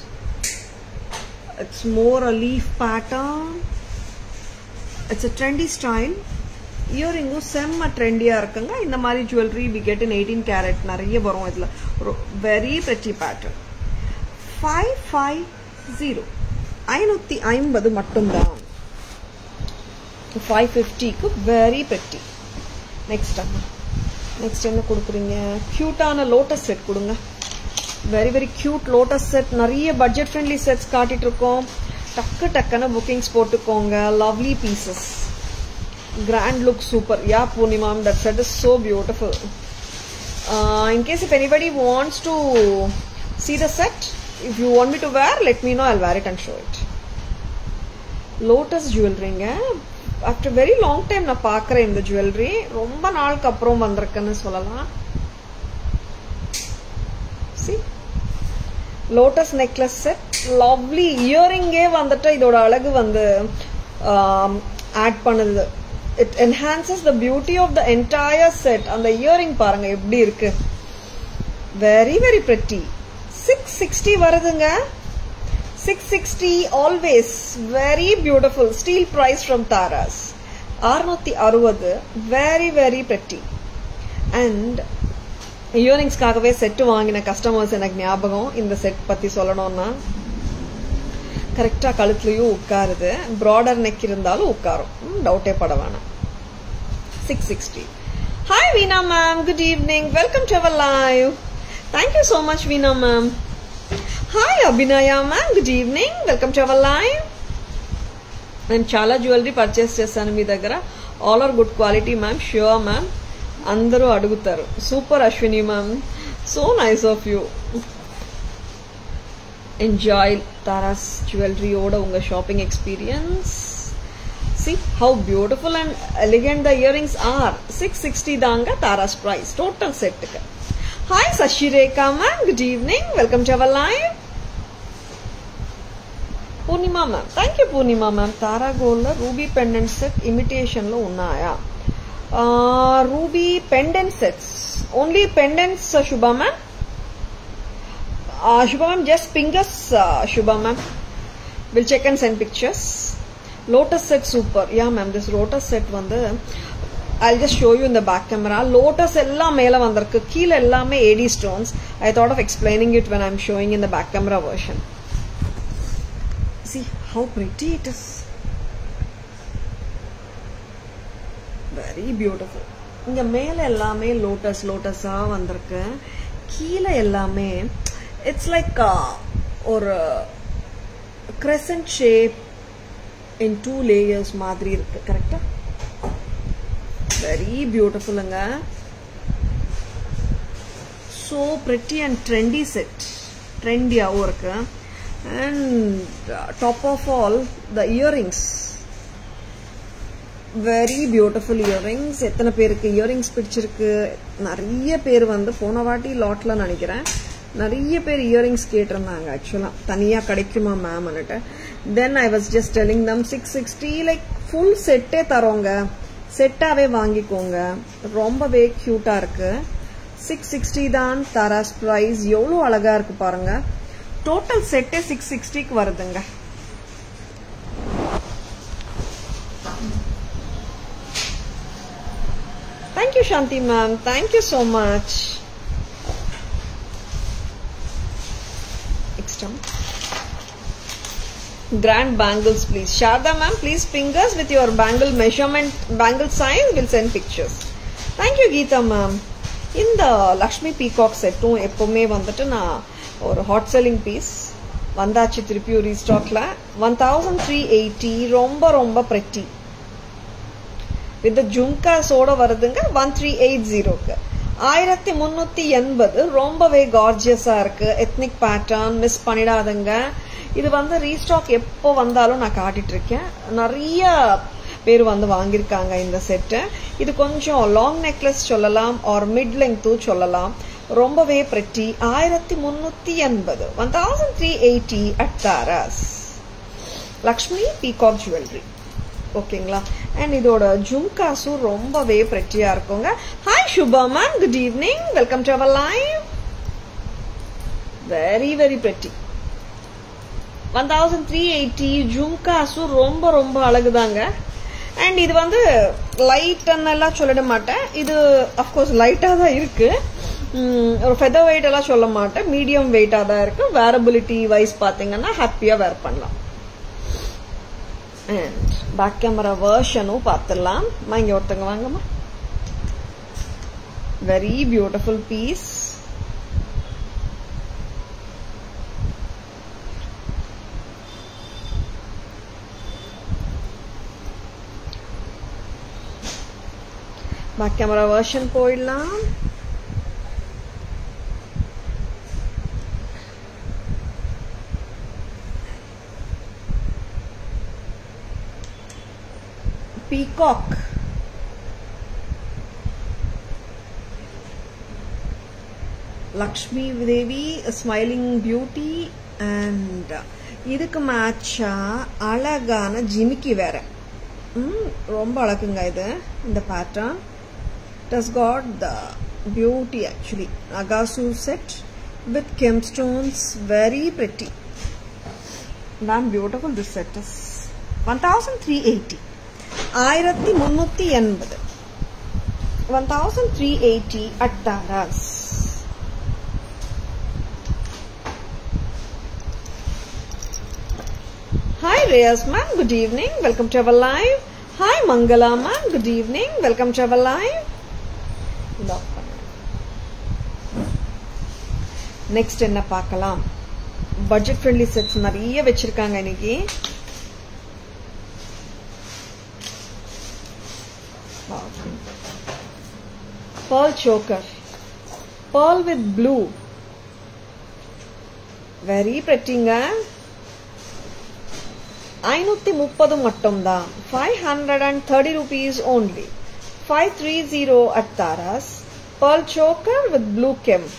Speaker 1: it's more a leaf pattern it's a trendy style இயரிங்கும் செம்ம ட்ரெண்டியாக இருக்குங்க இந்த மாதிரி jewellery we get in eighteen carat நிறைய வரும் இதில் ஒரு வெரி பெட்டி பேட்டர்ன் ஃபைவ் ஃபைவ் ஜீரோ ஐநூற்றி ஐம்பது மட்டும்தான் ஃபைவ் ஃபிஃப்டிக்கு வெரி பெட்டி நெக்ஸ்ட் அம்மா நெக்ஸ்ட் என்ன கொடுக்குறீங்க க்யூட்டான லோட்டஸ் செட் கொடுங்க very very cute lotus set நிறைய பட்ஜெட் ஃப்ரெண்ட்லி செட்ஸ் காட்டிட்டு இருக்கோம் டக்கு டக்குன்னு புக்கிங்ஸ் போட்டுக்கோங்க lovely pieces grand look super yeah Poornima ma'am that set is so beautiful uh, in case if anybody wants to see the set if you want me to wear let me know i'll wear it and show it lotus ஜுவல்லரிங்க after very long time நான் பார்க்குறேன் இந்த jewellery ரொம்ப நாளுக்கு அப்புறம் வந்திருக்குன்னு சொல்லலாம் see lotus necklace set lovely இயரிங்கே வந்துட்டு இதோட அழகு வந்து ஆட் பண்ணுது it enhances the beauty of the entire set அந்த இயரிங் பாருங்க எப்படி இருக்கு very very pretty six sixty வருதுங்க six sixty always very beautiful steal price from Taras அறுநூத்தி அறுபது வெரி வெரி பெட்டி அண்ட் இயரிங்ஸ்க்காகவே செட்டு வாங்கின கஸ்டமர்ஸ் எனக்கு ஞாபகம் இந்த செட் பத்தி சொல்லணும்னா கரெக்டா கழுத்துலயும் உட்காருது ப்ராடர் நெக் இருந்தாலும் உட்காரும் டவுட்டே பட வேணாம் six sixty hi Veena ma'am good evening welcome to our live thank you so much Veena ma'am hi Abhinaya ma'am good evening welcome to our live నేను చాలా జ్యువెలరీ పర్చేస్ చేస్తాను మీ దగ్గర all are good quality ma'am sure ma'am అందరూ అడుగుతారు super Ashwini ma'am so nice of you enjoy Taras ஜுவல்லரியோட உங்க shopping experience see how beautiful and elegant the earrings are six sixty தாங்க தாராஸ் ப்ரைஸ் டோட்டல் செட்டுக்கு hi Sasirekha ma'am good evening welcome to our live Poornima ma'am thank you Poornima ma'am Tara gold ruby pendant set ఇమిటేషన్లో ఉన్నాయా ruby pendant sets only pendants Shubha ma'am Shubha ma'am just fingers Shubha ma'am will check and send pictures lotus set super yeah ma'am this lotus set வந்து I just show you இந்த back camera lotus எல்லாம் மேலே வந்திருக்கு கீழே எல்லாமே AD stones I thought of explaining it when I'm showing in the back camera version see how pretty it is very beautiful இங்க மேல எல்லாமே லோட்டஸ் லோட்டஸா வந்திருக்கு கீழே எல்லாமே இட்ஸ் லைக் ஒரு crescent shape in two layers மாதிரி இருக்கு கரெக்டா வெரி பியூட்டிஃபுல்லுங்க so pretty and trendy set ட்ரெண்டியாகவும் இருக்கு and top of all the earrings very beautiful earrings எத்தனை பேருக்கு இயரிங்ஸ் பிடிச்சிருக்கு நிறைய பேர் வந்து போன வாட்டி லாட்ல நினைக்கிறேன் நிறைய பேர் இயரிங்ஸ் கேட்டிருந்தாங்க ஆக்சுவலாக தனியாக கிடைக்குமா மேம்னுட்டு then I was just telling them six sixty like full செட்டே தரோங்க செட்டாவே வாங்கிக்கோங்க ரொம்பவே கியூட்டா இருக்கு சிக்ஸ் சிக்ஸ்டி தான் தாராஸ் ப்ரைஸ் எவ்வளோ அழகா இருக்கு பாருங்க டோட்டல் செட்டே சிக்ஸ் சிக்ஸ்டிக்கு வருதுங்க thank you Shanthi ma'am thank you so much Next one. Grand bangles, please. Sharda ma'am, please fingers with your bangle measurement, bangle size. We'll send pictures. Thank you, Geeta ma'am. இந்த Lakshmi peacock செட்டும் எப்பவுமே வந்துட்டு நான் ஒரு ஹாட் செல்லிங் பீஸ் வந்தாச்சு திருப்பியும் ரீஸ்டாக்ல one thousand three eighty ரொம்ப ரொம்ப ப்ரெட்டி வித் ஜும்காஸோட வருதுங்க ஒன் த்ரீ எயிட் ஜீரோக்கு ஆயிரத்தி முன்னூத்தி எண்பது ரொம்பவே கார்ஜியஸா இருக்கு எத்னிக் பேட்டர்ன் மிஸ் பண்ணிடாதுங்க இது வந்து ரீஸ்டாக் எப்போ வந்தாலும் நான் காட்டிட்டு இருக்கேன் நிறைய பேர் வந்து வாங்கியிருக்காங்க இந்த செட்டு இது கொஞ்சம் லாங் நெக்லஸ் சொல்லலாம் ஆர் மிட் லெங்க்த்தும் சொல்லலாம் ரொம்பவே பிரெட்டி ஆயிரத்தி முன்னூத்தி எண்பது one thousand three eighty at Taras Lakshmi peacock jewellery ஓகேங்களா அண்ட் இதோட ஜும்காஸும் ரொம்பவே பிரெட்டியா இருக்குங்க hi Subha ma'am good evening welcome to our live very very pretty one thousand three eighty ஜும்காஸும் ரொம்ப ரொம்ப அழகுதாங்க அண்ட் இது வந்து லைட் எல்லாம் சொல்லிட மாட்டேன் இது அஃப்கோர்ஸ் லைட்டாக தான் இருக்கு ஒரு ஃபெதர் வெயிட் எல்லாம் சொல்ல மாட்டேன் மீடியம் வெயிட்டாக தான் இருக்கு வேரபிலிட்டி வைஸ் பார்த்தீங்கன்னா ஹாப்பியாக வேர் பண்ணலாம் அண்ட் பேக் கேமரா வேர்ஷனும் பார்த்துடலாம் அம்மா இங்கே ஒருத்தங்க வாங்கம்மா very beautiful piece back camera version போயிடலாம் peacock Lakshmi Devi smiling beauty and இதுக்கு மேட்சா அழகான ஜிமிக்கி வேற ரொம்ப அழகுங்க இது இந்த pattern does got the beauty actually நகாசு set with gem stones very pretty ma'am beautiful this set is one thousand three eighty ஆயிரத்தி முன்னூத்தி எண்பது one thousand three eighty at Tara's hi Reyas ma'am good evening welcome to our live hi Mangala ma'am good evening welcome to our live next என்ன பார்க்கலாம் budget friendly sets நிறைய வச்சிருக்காங்க இன்னைக்கு pearl choker pearl with blue very prettyங்க ஐநூத்தி முப்பது மட்டும்தான் five hundred and thirty rupees only five three zero at Taras pearl choker with blue kemp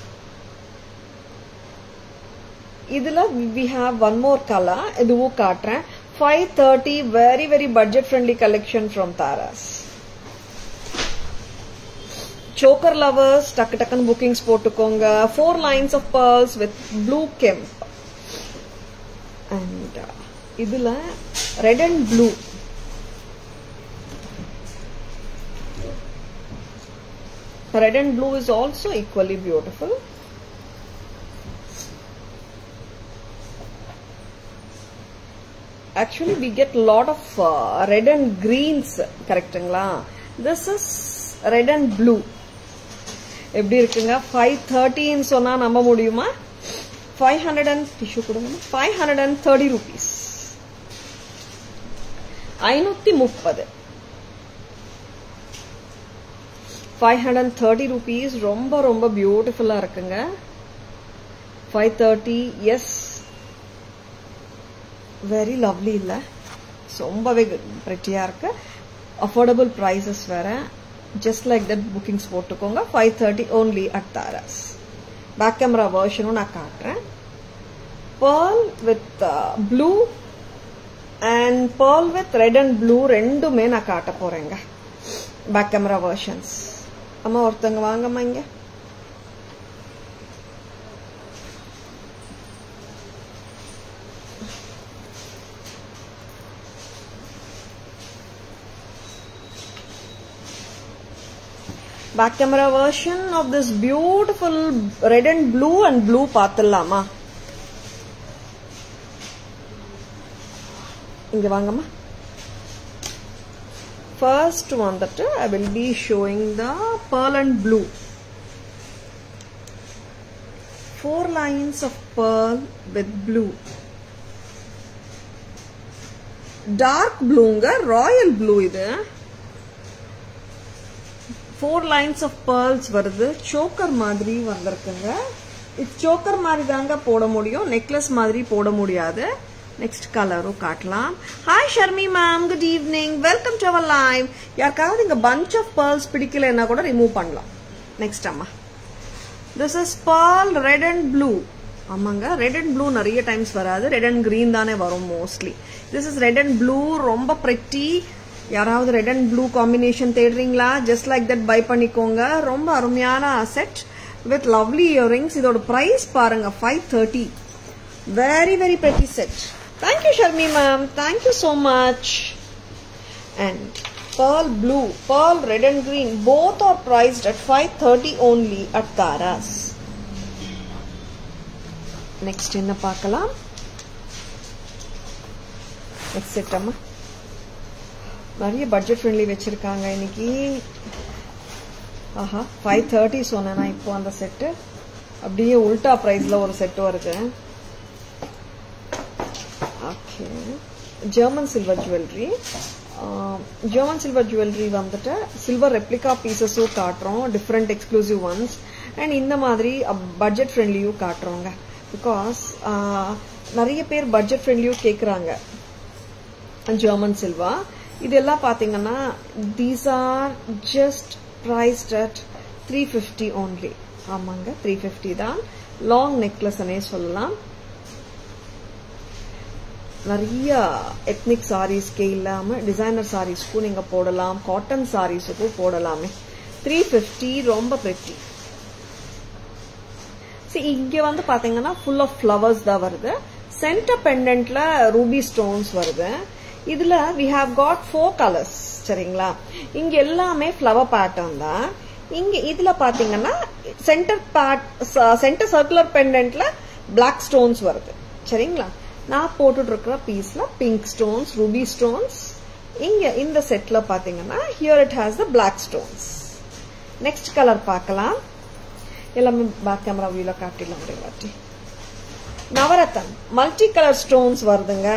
Speaker 1: இதுல we have one more colour இதுவும் காட்டுறேன் five thirty very very budget friendly collection from Taras choker lovers டக்கு டக்குன்னு bookings போட்டுக்கோங்க four lines of pearls with blue kemp and இதுல red and blue red and blue is also equally beautiful actually we get lot of uh, red and greens கரெக்ட்டுங்களா this is red and blue எப்படி இருக்குங்க five தேர்ட்டின்னு சொன்னா நம்ப முடியுமா five hundred and டிஷ்யூ கொடுங்க five hundred and thirty rupees ஐநூத்தி முப்பது five hundred and thirty rupees ரொம்ப ரொம்ப பியூட்டிஃபுல்லா இருக்குங்க five thirty yes very lovely இல்லை ரொம்பவே ப்ரெட்டியா இருக்கு அஃபோர்டபுள் ப்ரைஸஸ் வேற ஜஸ்ட் லைக் தட் புக்கிங்ஸ் போட்டுக்கோங்க five thirty only at Taras back camera வேர்ஷனும் நான் காட்டுறேன் pearl with blue and pearl with red and blue ரெண்டுமே நான் காட்ட போறேங்க பேக் கேமரா வெர்ஷன்ஸ் அம்மா ஒருத்தங்க வாங்கம்மா இங்க back camera version of this beautiful red and blue and blue பார்த்துடலாமா இங்க வாங்கம்மா ஃபர்ஸ்ட் வந்துட்டு I will be showing the pearl and blue four lines of pearl with blue dark ப்ளூங்க ராயல் ப்ளூ இது ஃபோர் லைன்ஸ் ஆஃப் பேர்ல்ஸ் வருது choker மாதிரி வந்திருக்குங்க இது சோக்கர் மாதிரி தாங்க போட முடியும் நெக்லஸ் மாதிரி போட முடியாது நெக்ஸ்ட் கலரும் காட்டலாம் hi Sharmi ma'am good evening welcome to our live யாருக்காவது இங்க பஞ்ச் ஆஃப் பேர்ல்ஸ் பிடிக்கலன்னா கூட ரிமூவ் பண்ணலாம் நெக்ஸ்ட் அம்மா this is pearl red and blue ஆமாங்க ரெட் அண்ட் ப்ளூ நிறைய டைம்ஸ் வராது ரெட் அண்ட் கிரீன் தானே வரும் mostly this is red and blue ரொம்ப ப்ரெட்டி யாராவது ரெட் அண்ட் ப்ளூ காம்பினேஷன் தேடுறீங்களா ஜஸ்ட் லைக் தட் பை பண்ணிக்கோங்க ரொம்ப அருமையான செட் வித் லவ்லி இயரிங்ஸ் இதோட ப்ரைஸ் பாருங்க five thirty very very pretty set thank you Sharmi ma'am thank you so much and pearl blue, pearl red and green, both are priced at 530 only at Taras. Next என்ன பார்க்கலாம் next set அம்மா நிறைய budget friendly வச்சிருக்காங்க இன்னைக்கு ஆஹா five thirty சொன்னேன் இப்போ அந்த set அப்படியே உல்டா ப்ரைஸ்ல ஒரு செட் வருது okay German silver jewellery German silver jewellery வந்துட்டு சில்வர் ரெப்ளிகா பீசஸும் காட்டுறோம் டிஃப்ரெண்ட் எக்ஸ்க்ளூசிவ் ஒன்ஸ் அண்ட் இந்த மாதிரி பட்ஜெட் ஃப்ரெண்ட்லியும் காட்டுறோங்க பிகாஸ் நிறைய பேர் பட்ஜெட் ஃப்ரெண்ட்லியும் கேட்குறாங்க ஜெர்மன் சில்வா இதெல்லாம் பார்த்தீங்கன்னா these are just priced at three fifty only ஆமாங்க த்ரீ ஃபிஃப்டி தான் லாங் நெக்லஸ்னே சொல்லலாம் நிறைய எத்னிக் சாரீஸ்க்கே இல்லாம டிசைனர் சாரீஸ்க்கும் நீங்க போடலாம் காட்டன் சாரீஸுக்கும் போடலாமே த்ரீ ஃபிஃப்டி ரொம்ப பெட்டி இங்க வந்து பாத்தீங்கன்னா ஃபுல் ஆஃப் ஃப்ளவர்ஸ் தான் வருது சென்டர் பெண்டன்ட்ல ரூபி ஸ்டோன்ஸ் வருது இதுல we have got four colours சரிங்களா இங்க எல்லாமே ஃப்ளவர் பேட்டர்ன் தான் இங்க இதுல பாத்தீங்கன்னா சென்டர் பேட் சென்டர் சர்க்குலர் பெண்டன்ட்ல பிளாக் ஸ்டோன்ஸ் வருது சரிங்களா நான் போட்டுட்டு இருக்கிற பீஸ்ல பிங்க் ஸ்டோன்ஸ் ரூபி ஸ்டோன்ஸ் இங்க இந்த செட்ல பாத்தீங்கன்னா here it has the black stones next colour பார்க்கலாம் எல்லாமே பேக் கேமரா வியூல காட்டிடலாம் ஒரே வாட்டி நவரத்தன் மல்டி கலர் ஸ்டோன்ஸ் வருதுங்க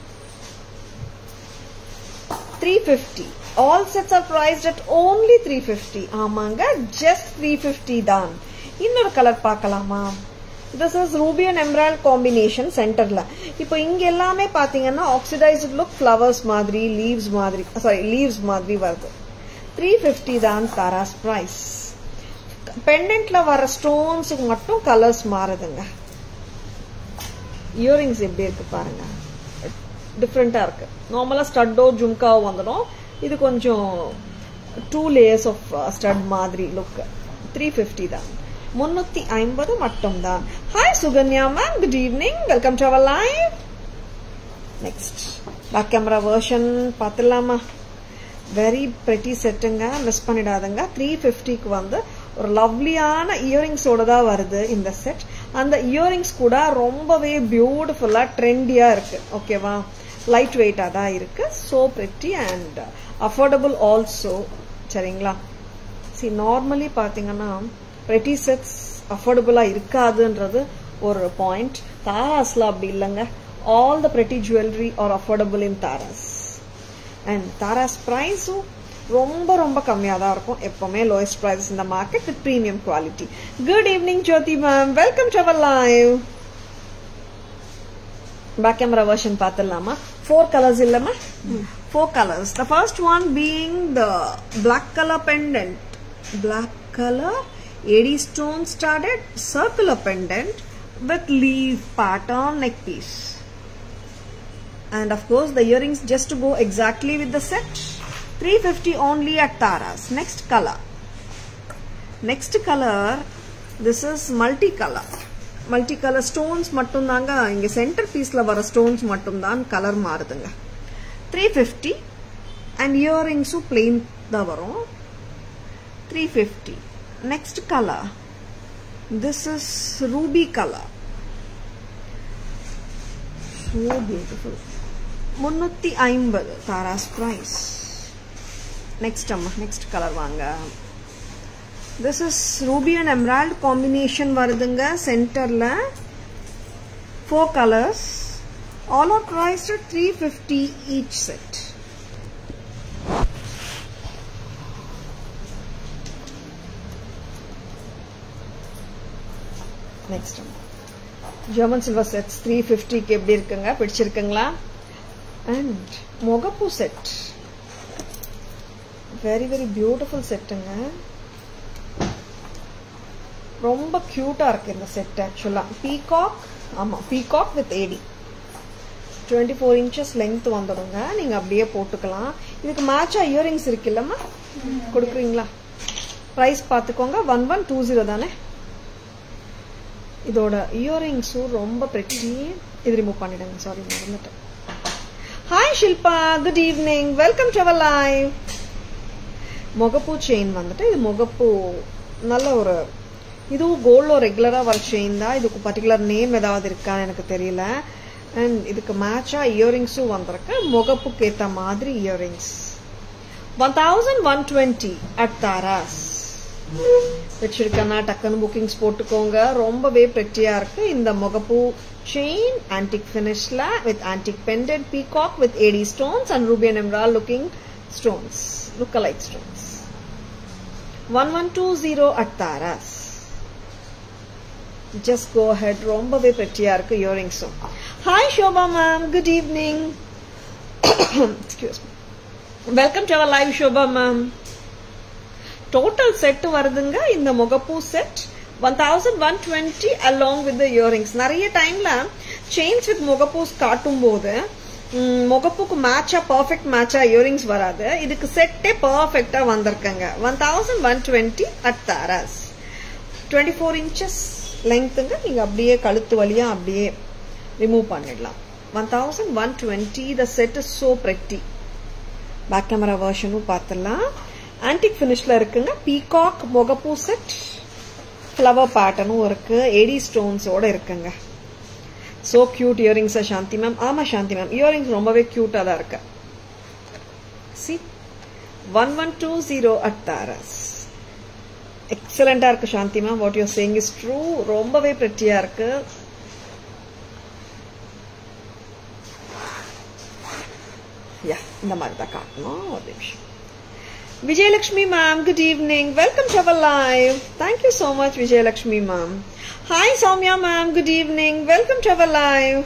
Speaker 1: three fifty all sets are priced at only three fifty ஆமாங்க ஜஸ்ட் த்ரீ ஃபிஃப்டி தான் இன்னொரு கலர் பார்க்கலாமா this is ruby and emerald combination சென்டர்ல இப்போ இங்க எல்லாமே பாத்தீங்கன்னா ஆக்சிடைஸ்ட் லுக் ஃபிளவர்ஸ் மாதிரி லீவ்ஸ் மாதிரி சாரி லீவ்ஸ் மாதிரி வருது த்ரீ ஃபிஃப்டி தான் தாராஸ் பிரைஸ் பெண்டன்ட்ல வர ஸ்டோன்ஸுக்கு மட்டும் கலர்ஸ் மாறுதுங்க இயரிங்ஸ் எப்படி இருக்கு பாருங்க டிஃப்ரெண்டா இருக்கு நார்மலா ஸ்டட்டோ ஜும்காவோ வந்துடும் இது கொஞ்சம் டூ லேயர்ஸ் ஆஃப் ஸ்டட் மாதிரி லுக் த்ரீ ஃபிஃப்டி தான் முன்னூத்தி ஐம்பது மட்டும் தான் hi Sukanya ma'am good evening welcome to our live next back camera version பார்த்துடலாமா வெரி ப்ரெட்டி செட்டுங்க மிஸ் பண்ணிடாதுங்க த்ரீ ஃபிஃப்டிக்கு வந்து ஒரு லவ்லியான இயரிங்ஸோட தான் வருது இந்த செட் அந்த இயரிங்ஸ் கூட ரொம்பவே பியூட்டிஃபுல்லா ட்ரெண்டியா இருக்கு ஓகேவா லைட் வெயிட்டா தான் இருக்கு so pretty and affordable also சரிங்களா சி நார்மலி பாத்தீங்கன்னா ப்ரெட்டி செட்ஸ் அஃபோர்டபுளா இருக்காதுன்றது ஒரு பாயிண்ட் தாராஸ்ல அப்படி இல்லைங்க all the pretty jewellery are affordable in Taras and Taras ப்ரைஸும் ரொம்ப ரொம்ப கம்மியாக தான் இருக்கும் எப்பவுமே லோயஸ்ட் ப்ரைஸ் இந்த market with premium quality good evening Jyothi ma'am welcome to our live back camera version பார்த்துடலாமா ஃபோர் கலர்ஸ் இல்லம்மா four colours the first one being the black colour pendant black colour AD stone studded circular pendant with leaf pattern neck piece And of course, the earrings just to go exactly with the set. 350 only at Tara's. Next color. Next color, this is multicolor. Multicolor stones மட்டும்தாங்க இங்க centre பீஸ்ல வர stones மட்டும்தான் colour மாறுதுங்க three fifty and இயரிங்ஸும் plain தான் வரும் three fifty next colour this is ruby colour so beautiful முன்னூற்றி ஐம்பது தாராஸ் ப்ரைஸ் நெக்ஸ்ட் அம்மா நெக்ஸ்ட் கலர் வாங்க this is ruby and emerald combination வருதுங்க சென்டரில் four colours all are price three fifty each set next German silver sets three ஃபிஃப்டிக்கு எப்படி இருக்குங்க பிடிச்சிருக்குங்களா அண்ட் முகப்பு செட் வெரி வெரி பியூட்டிஃபுல் செட்டுங்க ரொம்ப க்யூட்டா இருக்கு இந்த செட் ஆக்சுவலா பீகாக் ஆமா peacock with AD twenty four inches length வந்துடுங்க நீங்க அப்படியே போட்டுக்கலாம் இதுக்கு மேட்சா இயரிங்ஸ் இருக்குல்லம்மா கொடுக்குறீங்களா ப்ரைஸ் பார்த்துக்கோங்க ஒன் ஒன் டூ ஜீரோ தானே இதோட இயரிங்ஸும் ரொம்ப பிரெட்டி இது ரிமூவ் பண்ணிடுங்க சாரி மறந்துட்டேன் hi Shilpa good evening welcome to our live முகப்பூ செயின் வந்துட்டு இது முகப்பூ நல்ல ஒரு இதுவும் கோல்டில் ரெகுலராக வர செயின் தான் இதுக்கு பர்டிகுலர் நேம் ஏதாவது இருக்கான்னு எனக்கு தெரியல அண்ட் இதுக்கு மேட்சாக இயரிங்ஸும் வந்திருக்கு முகப்புக்கு ஏற்ற மாதிரி earrings one thousand one twenty at Taras வச்சிருக்கேன்னா டக்குன்னு புக்கிங்ஸ் போட்டுக்கோங்க ரொம்பவே பிரெட்டியா இருக்கு இந்த முகப்பூ செயின் ஆன்டிக் ஃபினிஷ்ல with antique pendant peacock with AD stones and ruby and emerald looking stones look like stones one one two zero at Taras just go ahead ரொம்பவே பிரெட்டியா இருக்கு இயரிங்ஸும் hi Shobha ma'am good evening excuse welcome to our live Shobha ma'am total set வருதுங்க இந்த முகப்பூ set one thousand one twenty along with earrings நிறைய டைம்ல chains with முகப்பூஸ் காட்டும் போது முகப்புக்கு மேட்சா பர்ஃபெக்ட் மேட்சா இயரிங்ஸ் வராது இதுக்கு செட்டே பர்ஃபெக்டா வந்திருக்குங்க one thousand one twenty at Taras twenty four inches லெங்க்த்துங்க நீங்க அப்படியே கழுத்து வழியா அப்படியே ரிமூவ் பண்ணிடலாம் one thousand one twenty the set is so pretty back camera வெர்ஷனும் பார்த்துடலாம் ஆன்டிக் ஃபினிஷ்ல இருக்குங்க பீகாக் முகப்பூ செட் ஃப்ளவர் பேட்டர்னும் இருக்கு ஏடி ஸ்டோன்ஸோட இருக்குங்க so cute earrings Shanti ma'am ஆமா சாந்தி மேம் இயரிங்ஸ் ரொம்பவே கியூட்டா தான் இருக்கு see one one two zero at Taras எக்ஸலண்டா இருக்கு Shanti ma'am what your saying is true ரொம்பவே பிரெட்டியா இருக்கு யா இந்த மாதிரி தான் காட்டணும் ஒரு நிமிஷம் Vijayalakshmi ma'am, good evening. Welcome to our live. Thank you so much, Vijayalakshmi ma'am. Hi, Soumya ma'am, good evening. Welcome to our live.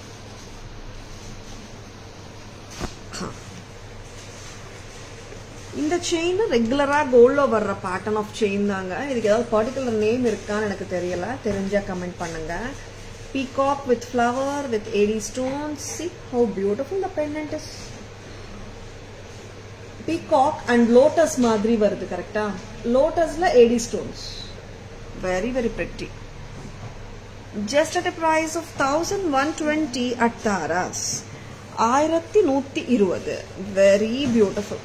Speaker 1: இந்த செயின் ரெகுலரா கோல்ட்ல வர்ற பேட்டர்ன் ஆஃப் செயின் தாங்க இதுக்கு ஏதாவது பர்டிகுலர் நேம் இருக்கான்னு எனக்கு தெரியல தெரிஞ்சா கமெண்ட் பண்ணுங்க peacock with flower with AD stones see how beautiful the pendant is peacock and lotus மாதிரி வருது கரெக்டா லோட்டஸ்ல AD stones very very pretty just at a price of thousand one twenty at Taras ஆயிரத்தி நூத்தி இருபது very beautiful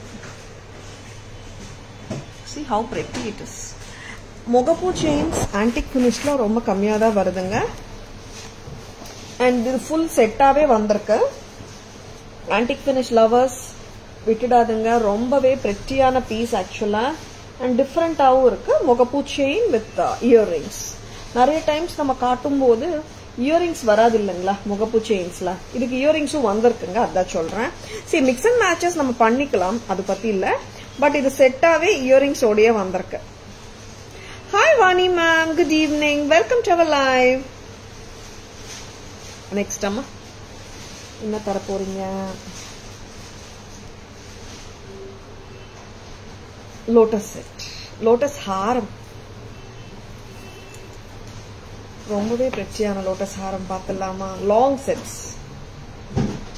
Speaker 1: see how pretty it is முகப்பூ chains antique ஃபினிஷ்ல ரொம்ப கம்மியாக தான் வருதுங்க அண்ட் இது ஃபுல் செட்டாவே வந்திருக்கு ஆன்டிக் ஃபினிஷ் லவர்ஸ் விட்டுடாதுங்க ரொம்பவே பிரெட்டியான பீஸ் ஆக்சுவலா அண்ட் டிஃப்ரெண்டாகவும் இருக்கு முகப்பூ செயின் வித் இயர்ரிங்ஸ் நிறைய டைம்ஸ் நம்ம காட்டும் போது இயரிங்ஸ் வராது இல்லைங்களா முகப்பூ செயின்ஸ்ல இதுக்கு இயரிங்ஸும் வந்திருக்குங்க அதான் சொல்றேன் சரி மிக்ஸ் அண்ட் மேட்சஸ் நம்ம பண்ணிக்கலாம் அது பத்தி இல்ல பட் இது செட்டாவே இயரிங்ஸ் ஓடயே வந்திருக்கு hi Vani ma'am good evening welcome to our live next அம்மா என்ன தர போறீங்க லோட்டஸ் செட் லோட்டஸ் ஹாரம் ரொம்பவே பிரச்சியான லோட்டஸ் ஹாரம் பார்த்துடலாமா லாங் செட்ஸ்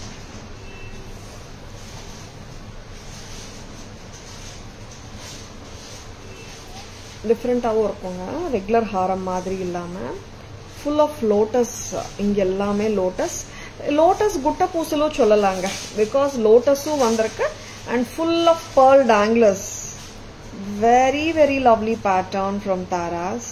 Speaker 1: டிஃப்ரெண்ட்டாகவும் இருக்குங்க ரெகுலர் ஹாரம் மாதிரி இல்லாமல் ஃபுல் ஆஃப் லோட்டஸ் இங்கே எல்லாமே லோட்டஸ் லோட்டஸ் குட்ட பூசலும் சொல்லலாங்க பிகாஸ் லோட்டஸும் வந்திருக்கு and full of pearl danglers very very lovely pattern from Taras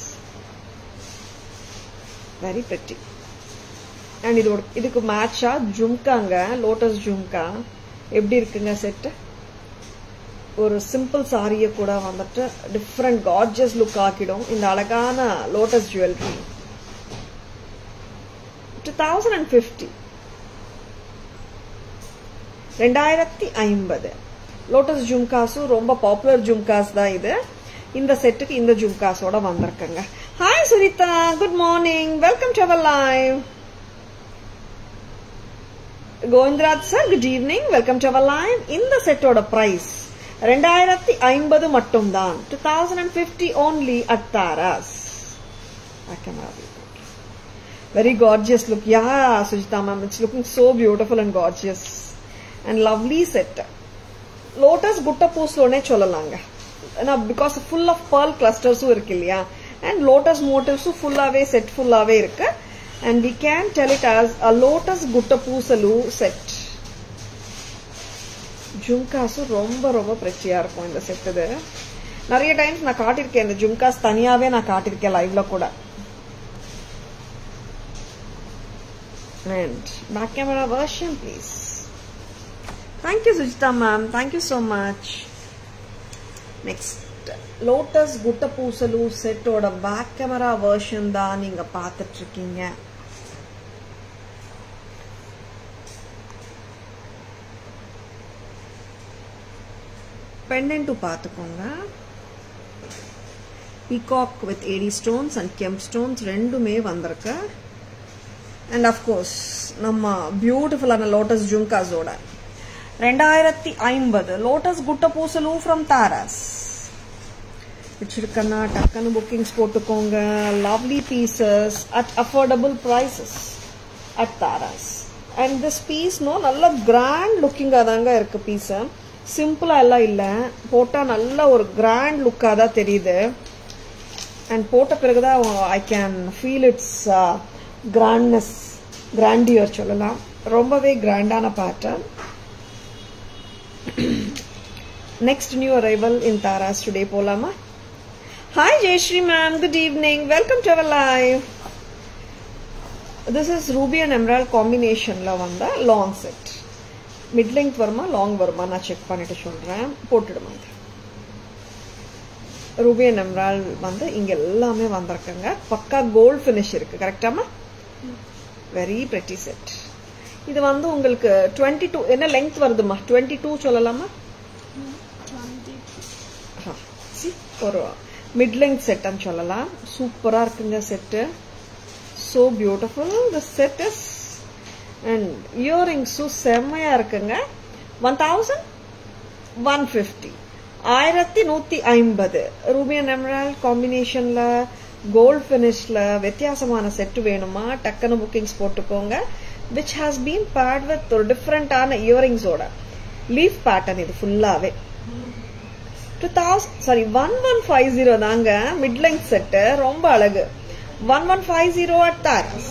Speaker 1: very pretty and இதோட இதுக்கு மேட்சா ஜும்காங்க லோட்டஸ் ஜும்கா எப்படி இருக்குங்க செட்டு ஒரு சிம்பிள் சாரியை கூட வந்துட்டு டிஃப்ரெண்ட் கார்ஜஸ் லுக் ஆக்கிடும் இந்த அழகான lotus jewellery two thousand and fifty ரெண்டாயிரத்தி ஐம்பது லோட்டஸ் ஜும்காஸும் ரொம்ப பாப்புலர் ஜும்காஸ் தான் இது இந்த செட்டுக்கு இந்த ஜும்காஸோட வந்திருக்குங்க hi Surita good morning welcome to our live Govindaraj sir good evening welcome to our live இந்த செட்டோட பிரைஸ் ரெண்டாயிரத்தி ஐம்பது மட்டும்தான் two thousand and fifty only at Taras very gorgeous look yeah Sujitha ma'am it's looking so beautiful and gorgeous and lovely set lotus குட்ட பூஸ்லோனே சொல்லலாங்க ஏன்னா because full of pearl கிளஸ்டர்ஸும் இருக்கு இல்லையா அண்ட் லோட்டஸ் மோட்டிவ்ஸும் ஃபுல்லாவே செட் ஃபுல்லாவே இருக்கு and we can tell it as a lotus குட்ட பூசலு செட் ஜும்காஸும் ரொம்ப ரொம்ப பிரச்சியா இருக்கும் இந்த செட் இது நிறைய டைம்ஸ் நான் காட்டியிருக்கேன் இந்த ஜும்காஸ் தனியாவே நான் காட்டியிருக்கேன் லைவ்ல கூட and back camera version please thank you Sujitha ma'am thank you so much next lotus குட்ட பூசலு செட்டோட பேக் கேமரா வெர்ஷன் தான் நீங்க பார்த்துட்டு இருக்கீங்க பெண்டன்ட்டு பார்த்துக்கோங்க peacock with AD stones and kemp stones ரெண்டுமே வந்திருக்கு அண்ட் அஃப்கோர்ஸ் நம்ம பியூட்டிஃபுல்லான லோட்டஸ் ஜும்காஸோட ரெண்டாயிரத்தி ஐம்பது லோட்டஸ் குட்ட பூசலு ஃப்ரம் தாராஸ் வச்சிருக்கேன்னா டக்குன்னு புக்கிங்ஸ் போட்டுக்கோங்க lovely pieces at affordable prices at Taras and this piece no நல்ல கிராண்ட் லுக்கிங்காக தாங்க இருக்கு பீஸை சிம்பிளா எல்லாம் இல்லை போட்டால் நல்ல ஒரு கிராண்ட் லுக்காக தான் தெரியுது அண்ட் போட்ட பிறகுதான் I can feel its grandness grandeur சொல்லலாம் ரொம்பவே கிராண்டான pattern next new arrival in Taras today போலாமா hi Jayashree ma'am good evening welcome to our live this is ruby and emerald காம்பினேஷன்ல வந்த லாங் செட் மிட் லெங்க் வருமா லாங் வருமா நான் செக் பண்ணிட்டு சொல்றேன் போட்டுடுமா இது ரூபி அண்ட் எம்ரால் வந்து இங்க எல்லாமே வந்திருக்குங்க பக்கா கோல்ட் ஃபினிஷ் இருக்கு கரெக்டாமா வெரி பிரெட்டி செட் இது வந்து உங்களுக்கு டுவெண்ட்டி டூ என்ன லெங்க் வருதுமா டுவெண்ட்டி டூ சொல்லலாமா ஒரு மிட் லெங்க் செட்னு சொல்லலாம் சூப்பரா இருக்குங்க set so beautiful the set is and இயரிங்ஸும் செம்மையா இருக்குங்க ஒன் தௌசண்ட் ஒன் ஃபிஃப்டி ஆயிரத்தி நூத்தி ஐம்பது ரூபியன் எமரால் காம்பினேஷன்ல கோல்ட் பினிஷ்ல வித்தியாசமான செட்டு வேணுமா டக்குன்னு புக்கிங்ஸ் போட்டுக்கோங்க which has been paired with ஒரு டிஃப்ரெண்டான இயரிங்ஸோட லீஃப் பேட்டர்ன் இது ஃபுல்லாவே two thousand sorry one one five zero தாங்க மிட் லெங்க் செட்டு ரொம்ப அழகு one one five zero at Taras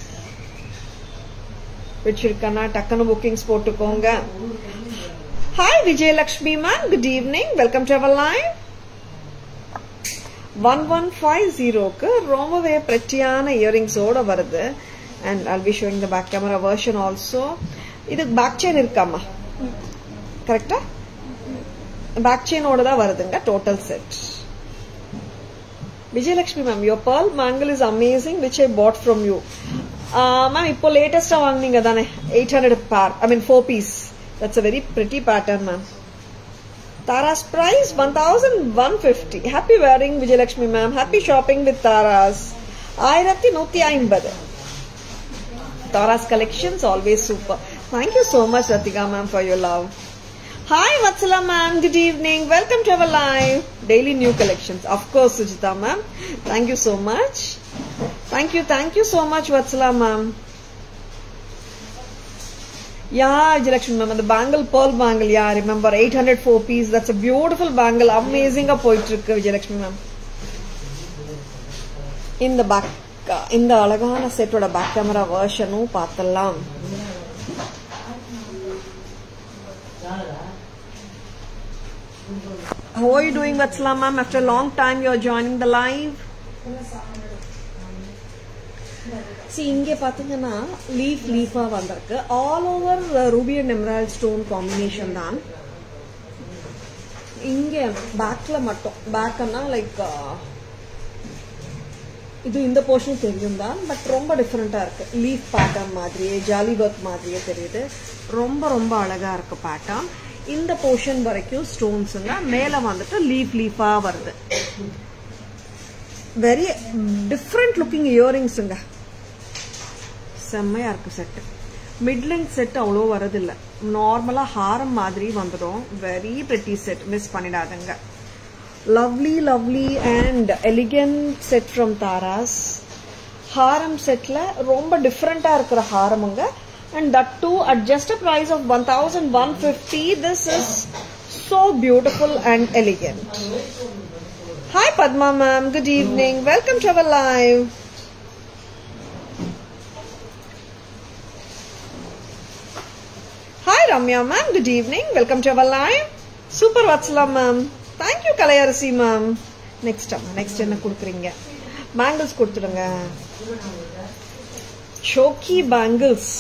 Speaker 1: வச்சிருக்கனா டக்குன்னு புக்கிங்ஸ் போட்டுக்கோங்க hi Vijayalakshmi ma'am good evening welcome to our line one one five ஜீரோக்கு ரொம்பவே பிரச்சியான இயரிங்ஸோட வருது and all be showing the back camera version also இதுக்கு பேக் செயின் இருக்காமா கரெக்டா பேக் செயினோட தான் வருதுங்க total set Vijayalakshmi ma'am your pearl bangle is amazing which I bought from you ma'am இப்போ லேட்டஸ்டா வாங்குனீங்க தானே eight hundred pair I mean four piece that's a very pretty pattern ma'am Taras price one thousand one fifty happy wearing Vijayalakshmi ma'am happy shopping with Taras ஆயிரத்தி நூத்தி ஐம்பது Taras collections always super thank you so much Rathika ma'am for your love Hi Vatsala ma'am, good evening. Welcome to our live daily new collections. Of course, Sujita ma'am. Thank you so much. Thank you, thank you so much, Vatsala ma'am. Yeah, Vijayalakshmi ma'am, the bangle, pearl bangle, yeah, I remember 804 piece. That's a beautiful bangle. Amazing போயிட்டு இருக்கு Vijayalakshmi ma'am. இந்த back இந்த அழகான செட்டோட back camera வெர்ஷனும் பார்த்தலாம் How are you doing, Vatsala ma'am? After a long time, you're joining the live. See, இங்கே பார்த்தீங்கன்னா leaf லீஃபா வந்திருக்கு all over ruby and emerald stone combination தான் இங்கே பேக்ல மட்டும் பேக்னா லைக் இது இந்த போர்ஷன் தெரியும் தான் பட் ரொம்ப டிஃப்ரெண்டா இருக்கு லீஃப் பேட்டர்ன் மாதிரியே ஜாலி ஒர்க் மாதிரியே தெரியுது ரொம்ப ரொம்ப அழகா இருக்கு பேட்டர்ன் இந்த போர்ஷன் வரைக்கும் ஸ்டோன்ஸுங்க மேல வந்துட்டு லீஃப் லீஃபா வருது வெரி டிஃப்ரெண்ட் லுக்கிங் இயரிங்ஸுங்க செம்மையா இருக்கு செட்டு மிட்லெங் செட் அவ்வளோ வரதில்லை நார்மலா ஹாரம் மாதிரி வந்துடும் வெரி பிரிட்டி செட் மிஸ் பண்ணிடாதுங்க lovely lovely and elegant set from Taras ஹாரம் செட்ல ரொம்ப டிஃப்ரெண்டா இருக்கிற ஹாரமுங்க and that too at just a price of one thousand one fifty this is so beautiful and elegant. Hi Padma ma'am, good evening. Welcome to our live. Hi Ramya ma'am, good evening. Welcome to our live. Super Vatsala ma'am. Thank you Kalayarasi ma'am. Next அம்மா next என்ன கொடுக்குறீங்க bangles கொடுத்துடுங்க ஷோக்கி bangles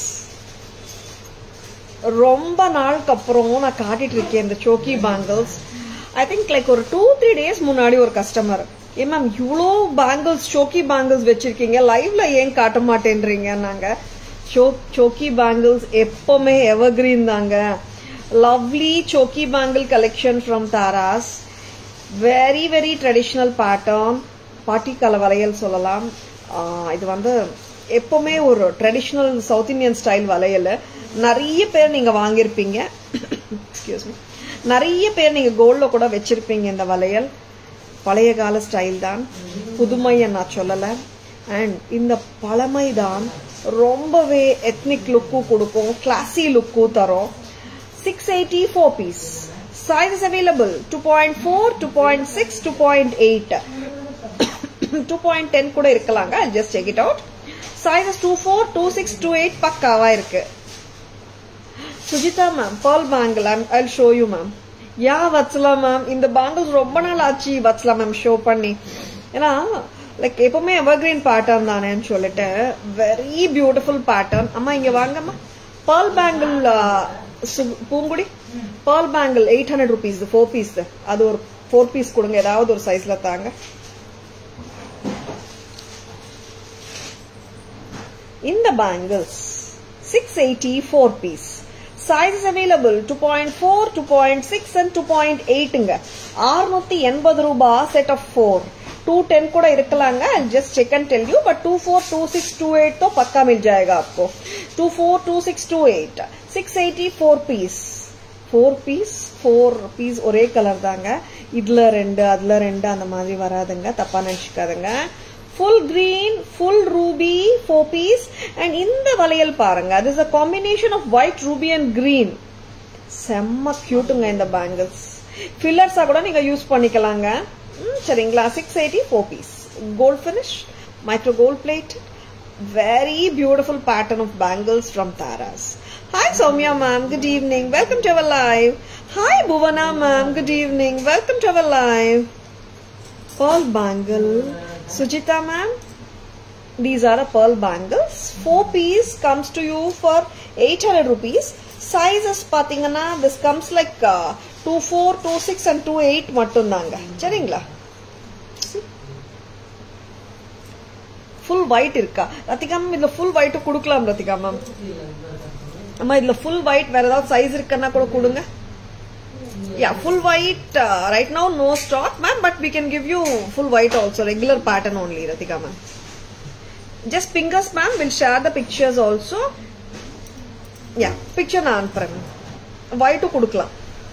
Speaker 1: ரொம்ப நாளுக்கு அப்புறம் நான் காட்டிட்டு இருக்கேன் இந்த சோக்கி பேங்கிள்ஸ் ஐ திங்க் லைக் ஒரு டூ த்ரீ டேஸ் முன்னாடி ஒரு கஸ்டமர் ஏ மேம் இவ்வளோ பேங்கிள்ஸ் சோக்கி பேங்கிள்ஸ் வச்சிருக்கீங்க லைவ்ல ஏன் காட்ட மாட்டேன்றீங்க நாங்க சோக்கி பேங்கிள்ஸ் எப்பவுமே எவர்கிரீன் தாங்க லவ்லி சோக்கி bangle collection from Taras very very traditional pattern பாட்டி கல வளையல் சொல்லலாம் ஆஹ் இது வந்து எப்பவுமே ஒரு ட்ரெடிஷ்னல் சவுத் இந்தியன் ஸ்டைல் வளையல் நிறைய பேர் நீங்க வாங்கியிருப்பீங்க எக்ஸ்கியூஸ் மீ நிறைய பேர் நீங்க கோல்ட்ல கூட வச்சிருப்பீங்க இந்த வளையல் பழைய கால ஸ்டைல் தான் புதுமையை நான் சொல்லல அண்ட் இந்த பழமை தான் ரொம்பவே எத்னிக் லுக்கும் கொடுக்கும் கிளாசி லுக்கும் தரும் six eighty four piece size available two point four two point six two point eight two point ten கூட இருக்கலாங்க just check it out sizes two four two six two eight பக்காவா இருக்கு Sujitha ma'am ball bangle I show you ma'am yeah Vatsala ma'am இந்த bangles ரொம்ப நாள் ஆச்சு Vatsala ma'am show பண்ணி ஏன்னா லைக் எப்பவுமே எவர்கிரீன் பேட்டர்ன் தானேன்னு சொல்லிட்டு வெரி பியூட்டிஃபுல் பேட்டர்ன் அம்மா இங்க வாங்கம்மா பால் பேங்கிள் பூங்குடி ball bangle eight hundred rupees four piece அது ஒரு ஃபோர் பீஸ் கொடுங்க ஏதாவது ஒரு சைஸ்ல தாங்க இந்த bangles six eighty four piece size available two point four two point six and two point எயிட்டுங்க ஆறுநூத்தி எண்பது ரூபாய் set of four two ten கூட இருக்கலாங்க just check and tell you but two four two six two eight तो पक्का मिल जाएगा आपको two four two six two eight six eighty four piece four piece four piece ஒரே colour தாங்க இதுல ரெண்டு அதுல ரெண்டு அந்த மாதிரி வராதுங்க தப்பா நினைச்சுக்காதுங்க full green full ruby four piece and இந்த வளையல் பாருங்க அது is a combination of white ruby and green செம்ம கியூட்டுங்க இந்த பேங்கிள்ஸ் ஃபில்லர்ஸா கூட நீங்க யூஸ் பண்ணிக்கலாங்க ம், சரிங்களா six eighty four piece gold finish micro gold plate very beautiful pattern of bangles from Taras. Hi Soumya ma'am, good evening. Welcome to our live. Hi Bhuvana ma'am, good evening. Welcome to our live. Pearl bangle. Sujita ma'am, these are a pearl bangles. Four piece comes to you for 800 rupees. Sizes பாத்தீங்கன்னா this comes like uh, 24, 26 and 28 மட்டும்தாங்க சரிங்களா full white இருக்கா Rathika ma'am இதுல full white கொடுக்கலாம் Rathika ma'am அம்மா இதுல full white வேற ஏதாவது சைஸ் இருக்குன்னா கூட கொடுங்க yeah full white right now no stock ma'am but we can give you full white also regular pattern only Rathika ma'am just fingers ma'am will share the pictures also yeah picture நான் அனுப்புறேன் ma'am ஒயிட்டும் கொடுக்கலாம்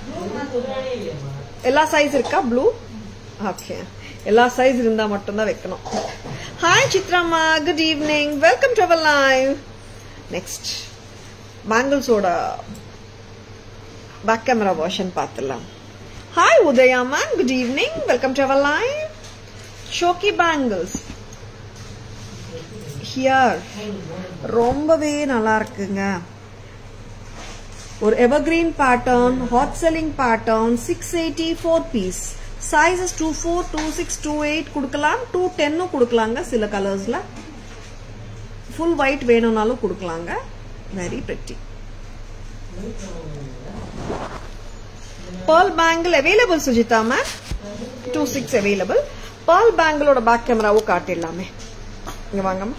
Speaker 1: எல்லா size இருக்கா blue okay எல்லா size இருந்தா மட்டும்தான் வைக்கணும் ஹாய் சித்ராமா good evening welcome to our live next பேங்கிள்ஸோட பேக் கேமரா வெர்ஷன் பார்த்துடலாம் hi Udaya ma'am good evening welcome to our live ஷோக்கி பேங்கிள்ஸ் ஹியர் ரொம்பவே நல்லா இருக்குங்க ஒரு evergreen pattern hot selling pattern six eighty four piece sizes two four two six two eight கொடுக்கலாம் two டென்னும் கொடுக்கலாங்க சில கலர்ஸ்ல ஃபுல் ஒயிட் வேணும்னாலும் கொடுக்கலாங்க very pretty pearl bangle available Sujitha ma'am two six available pearl பேங்கிளோட பேக் கேமராவும் காட்டிடலாமே இங்க வாங்கம்மா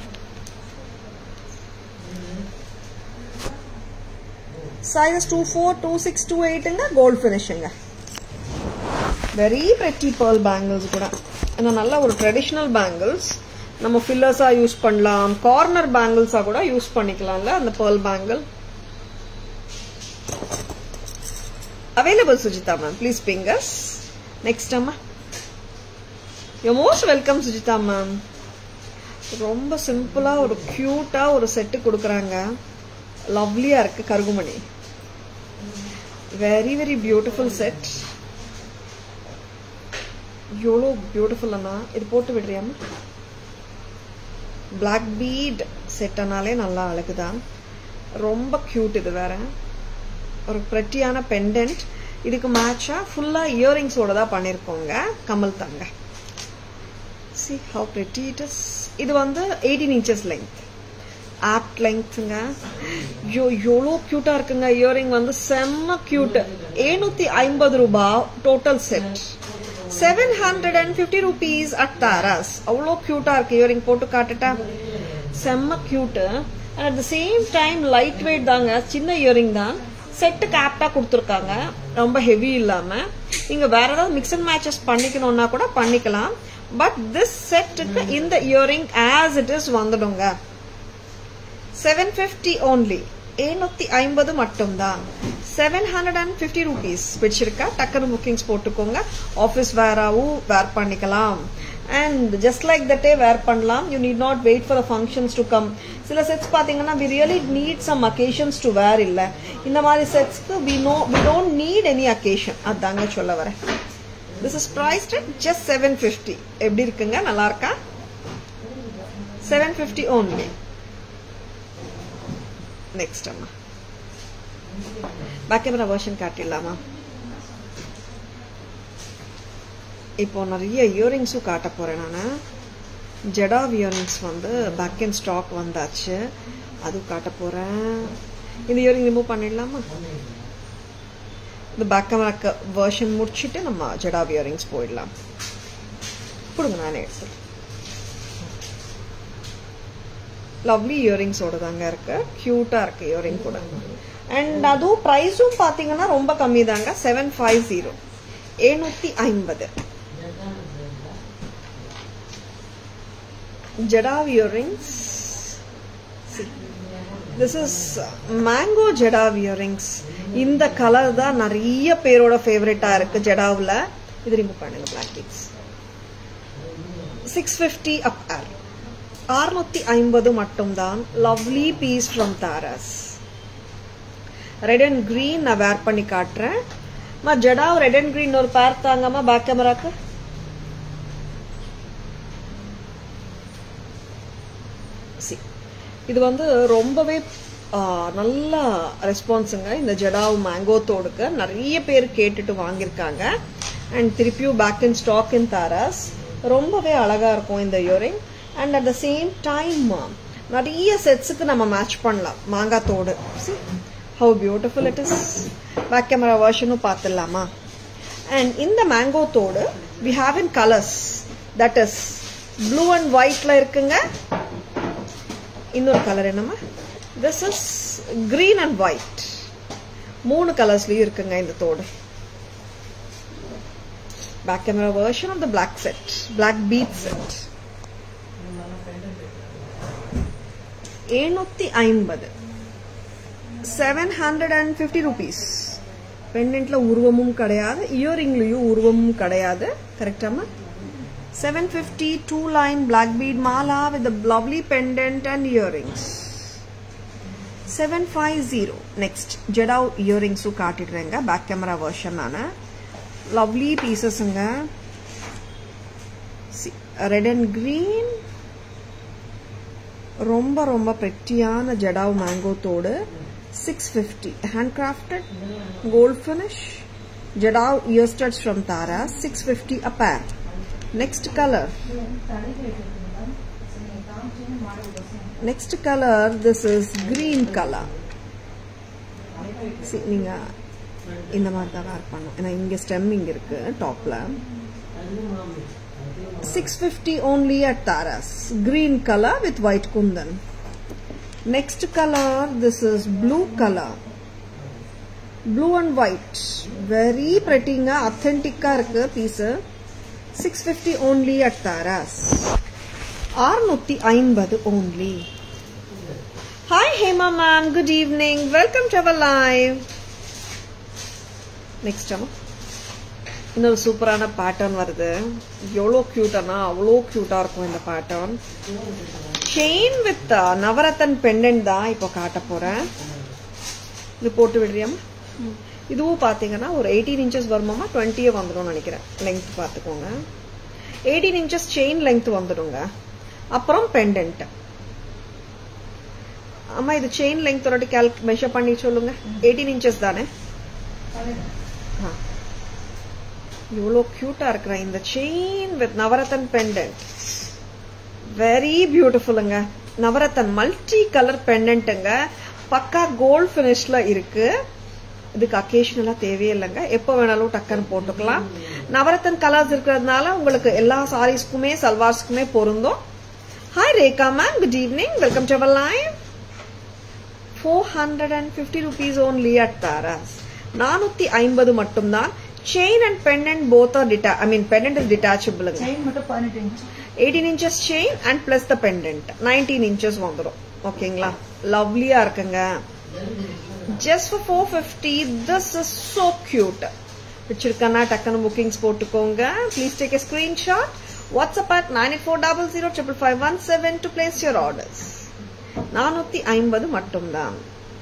Speaker 1: size two four two six two எயிட்டுங்க கோல்ட் ஃபினிஷுங்க வெரி பிரெட்டி பேர்ல் பேங்கிள்ஸ் கூட இந்த நல்ல ஒரு ட்ரெடிஷ்னல் பேங்கிள்ஸ் நம்ம ஃபில்லர்ஸா யூஸ் பண்ணலாம் கார்னர் பேங்கிள்ஸா கூட யூஸ் பண்ணிக்கலாம்ல அந்த pearl bangle available Sujitha ma'am please fingers next அம்மா you most welcome Sujitha ma'am ரொம்ப சிம்பிளா ஒரு கியூட்டா ஒரு செட்டு கொடுக்குறாங்க லவ்லியா இருக்கு கருகுமணி வெரி வெரி பியூட்டிஃபுல் செட் எவ்வளோ பியூட்டிஃபுல் அண்ணா இது போட்டு விடுறியாமா பிளாக் பீட் செட்டனாலே நல்லா அழகுதான் ரொம்ப கியூட் இது வேற ஒரு ப்ரெட்டியான பெண்டன்ட் இதுக்கு மேட்சா ஃபுல்லா இயரிங்ஸோட தான் பண்ணிருக்கோங்க கமல் தாங்க see how pretty it is இது வந்து எயிட்டீன் இன்ச்சஸ் லென்த் ஆப்ட் லெங்க்த்துங்க ஐயோ எவ்வளோ க்யூட்டா இருக்குங்க இயரிங் வந்து செம்ம கியூட் ஏழ்நூத்தி ஐம்பது ரூபாய் total set seven hundred and fifty rupees at Taras அவ்வளோ க்யூட்டா இருக்கு இயரிங் போட்டு காட்டுட்டா செம்ம cute and at the same time light weight தாங்க சின்ன இயரிங் தான் செட்டுக்கு ஆப்டா கொடுத்துருக்காங்க ரொம்ப ஹெவி இல்லாம நீங்க வேற ஏதாவது மிக்ஸ் அண்ட் மேட்சஸ் பண்ணிக்கணும்னா கூட பண்ணிக்கலாம் பட் திஸ் செட்டுக்கு இந்த இயரிங் ஆஸ் இட் இஸ் வந்துடுங்க செவன் ஃபிஃப்டி ஓன்லி ஏழ்நூத்தி ஐம்பது மட்டும்தான் seven hundred and fifty rupees பிடிச்சிருக்கா டக்குனு புக்கிங்ஸ் போட்டுக்கோங்க ஆஃபீஸ் வேராவும் வேர் பண்ணிக்கலாம் அண்ட் ஜஸ்ட் லைக் தட்டே வேர் பண்ணலாம் you need not wait for the functions to come சில செட்ஸ் பார்த்தீங்கன்னா we really need some occasions to wear இல்லை இந்த மாதிரி செட்ஸ்க்கு we know we don't need any occasion அதாங்க சொல்ல வரேன் this is prized at just seven fifty எப்படி இருக்குங்க நல்லா இருக்கா செவன் ஃபிஃப்டி ஓன்லி நெக்ஸ்ட் அம்மா பேக் கேமரா வெர்ஷன் காட்டிடலாமா இப்போ நிறைய இயரிங்ஸும் காட்ட போறேன் நான் ஜெடா இயரிங்ஸ் வந்து பேக் அண்ட் ஸ்டாக் வந்தாச்சு அதுவும் காட்ட போறேன் இந்த இயரிங் ரிமூவ் பண்ணிடலாமா இந்த பேக் கேமரா வெர்ஷன் முடிச்சுட்டு நம்ம ஜெடா இயரிங்ஸ் போயிடலாம் கொடுங்க நானே எடுத்துட்டு லவ்லி இயரிங்ஸோட தாங்க இருக்கு கியூட்டா இருக்கு இயரிங் கூட அண்ட் அதுவும் ப்ரைஸும் பார்த்தீங்கன்னா ரொம்ப கம்மி தாங்க செவன் ஃபைவ் ஜீரோ ஏழ்நூத்தி ஐம்பது jadau earrings this is mango jadau earrings இந்த கலர் தான் நிறைய பேரோட ஃபேவரட்டா இருக்கு ஜடாவ்ல இது ரிமூவ் பண்ணுங்க black beads six fifty up are அறுநூத்தி ஐம்பது மட்டும்தான் lovely piece from Taras red and green நான் வேர் பண்ணி காட்டுறேன் மா ஜடாவ் ரெட் அண்ட் கிரீன் ஒரு பேர் தாங்கம்மா பேக் கேமராக்கு இது வந்து ரொம்பவே நல்ல ரெஸ்பான்ஸுங்க இந்த ஜடாவ் மேங்கோ தோடுக்கு நிறைய பேர் கேட்டுட்டு வாங்கியிருக்காங்க அண்ட் திருப்பியும் back in stock in Taras ரொம்பவே அழகா இருக்கும் இந்த earring and at the same time நிறைய செட்ஸுக்கு நம்ம மேட்ச் பண்ணலாம் மாங்காய் தோடு how beautiful it is back camera வெர்ஷனும் பார்த்துடலாமா அண்ட் இந்த மேங்கோ தோடு we have in colours that is blue and ஒயிட்ல இருக்குங்க இன்னொரு கலர் என்னம்மா this is green and white மூணு கலர்ஸ்லயும் இருக்குங்க இந்த தோடு back camera version of the black set black bead set ஏழ்நூத்தி ஐம்பது seven hundred and fifty rupees பெண்டன்ட்ல உருவமும் கிடையாது இயரிங்லயும் உருவமும் கிடையாது கரெக்டாமா seven fifty two line black bead mala with lovely pendant and earrings seven five zero next jadau இயரிங்ஸும் காட்டிடுறேங்க பேக் கேமரா வெர்ஷன் நான் லவ்லி பீசஸுங்க ரெட் அண்ட் கிரீன் ரொம்ப ரொம்ப பெட்டியான ஜடாவ் மேங்கோ தோடு six fifty handcrafted gold finish jadau ear studs from Tara six fifty a pair next colour next colour this is green colour நீங்க இந்த மாதிரி தான் வேர் பண்ணும் ஏன்னா இங்க ஸ்டெம்மிங் இருக்கு டாப்ல six fifty only at Taras green colour with white kundan next colour this is blue colour blue and white very பிரெட்டிங்க அத்தன்டிக்கா இருக்கு piece six fifty only at Taras ஆறுநூத்தி ஐம்பது only hi Hema ma'am good evening welcome to our live next அம்மா இன்னொரு சூப்பரான pattern வருது எவ்வளோ க்யூட்டானா அவ்வளோ க்யூட்டாக இருக்கும் இந்த pattern chain with navratan pendant தான் இப்போ காட்ட போகிறேன் இது போட்டு விடுறியாமா இதுவும் பார்த்தீங்கன்னா ஒரு எயிட்டீன் இன்ச்சஸ் வருமாமா டுவெண்ட்டியே வந்துடும் நினைக்கிறேன் லெங்க் பார்த்துக்கோங்க எயிட்டீன் இன்ச்சஸ் செயின் லெங்க் வந்துடுங்க அப்புறம் பெண்டன்ட் அம்மா இது செயின் லெங்க் ஒரு கேல்க் மெஷர் பண்ணி சொல்லுங்க எயிட்டீன் இன்ச்சஸ் தானே இவ்வளோ கியூட்டா இருக்கிற இந்த chain with navratan pendant very பியூட்டிஃபுல்லுங்க நவரத்தன் மல்டி கலர் பெண்டன்ட்டுங்க பக்கா கோல்ட் ஃபினிஷ்ல இருக்கு இதுக்கு அக்கேஷனலா தேவையில்லைங்க எப்போ வேணாலும் டக்குன்னு போட்டுக்கலாம் நவரத்தன் கலர்ஸ் இருக்கிறதுனால உங்களுக்கு எல்லா சாரீஸ்க்குமே சல்வார்ஸ்க்குமே பொருந்தும் hi Rekha ma'am good evening welcome to our live four hundred and fifty rupees only at Taras நானூத்தி ஐம்பது மட்டும்தான் chain and pendant both are டிட்டா ஐ மீன் பெண்டன்ட் இஸ் டிட்டாச்சபிளுங்க
Speaker 2: செயின் மட்டும் பதினெட்டு inch
Speaker 1: eighteen inches chain and plus the pendant nineteen inches வந்துடும் ஓகேங்களா லவ்லியா இருக்குங்க just for four fifty this is so cute பிடிச்சிருக்கனா டக்குன்னு புக்கிங்ஸ் போட்டுக்கோங்க please take a screenshot WhatsApp at nine eight four double zero triple five one seven to place your orders நானூத்தி ஐம்பது மட்டும்தான்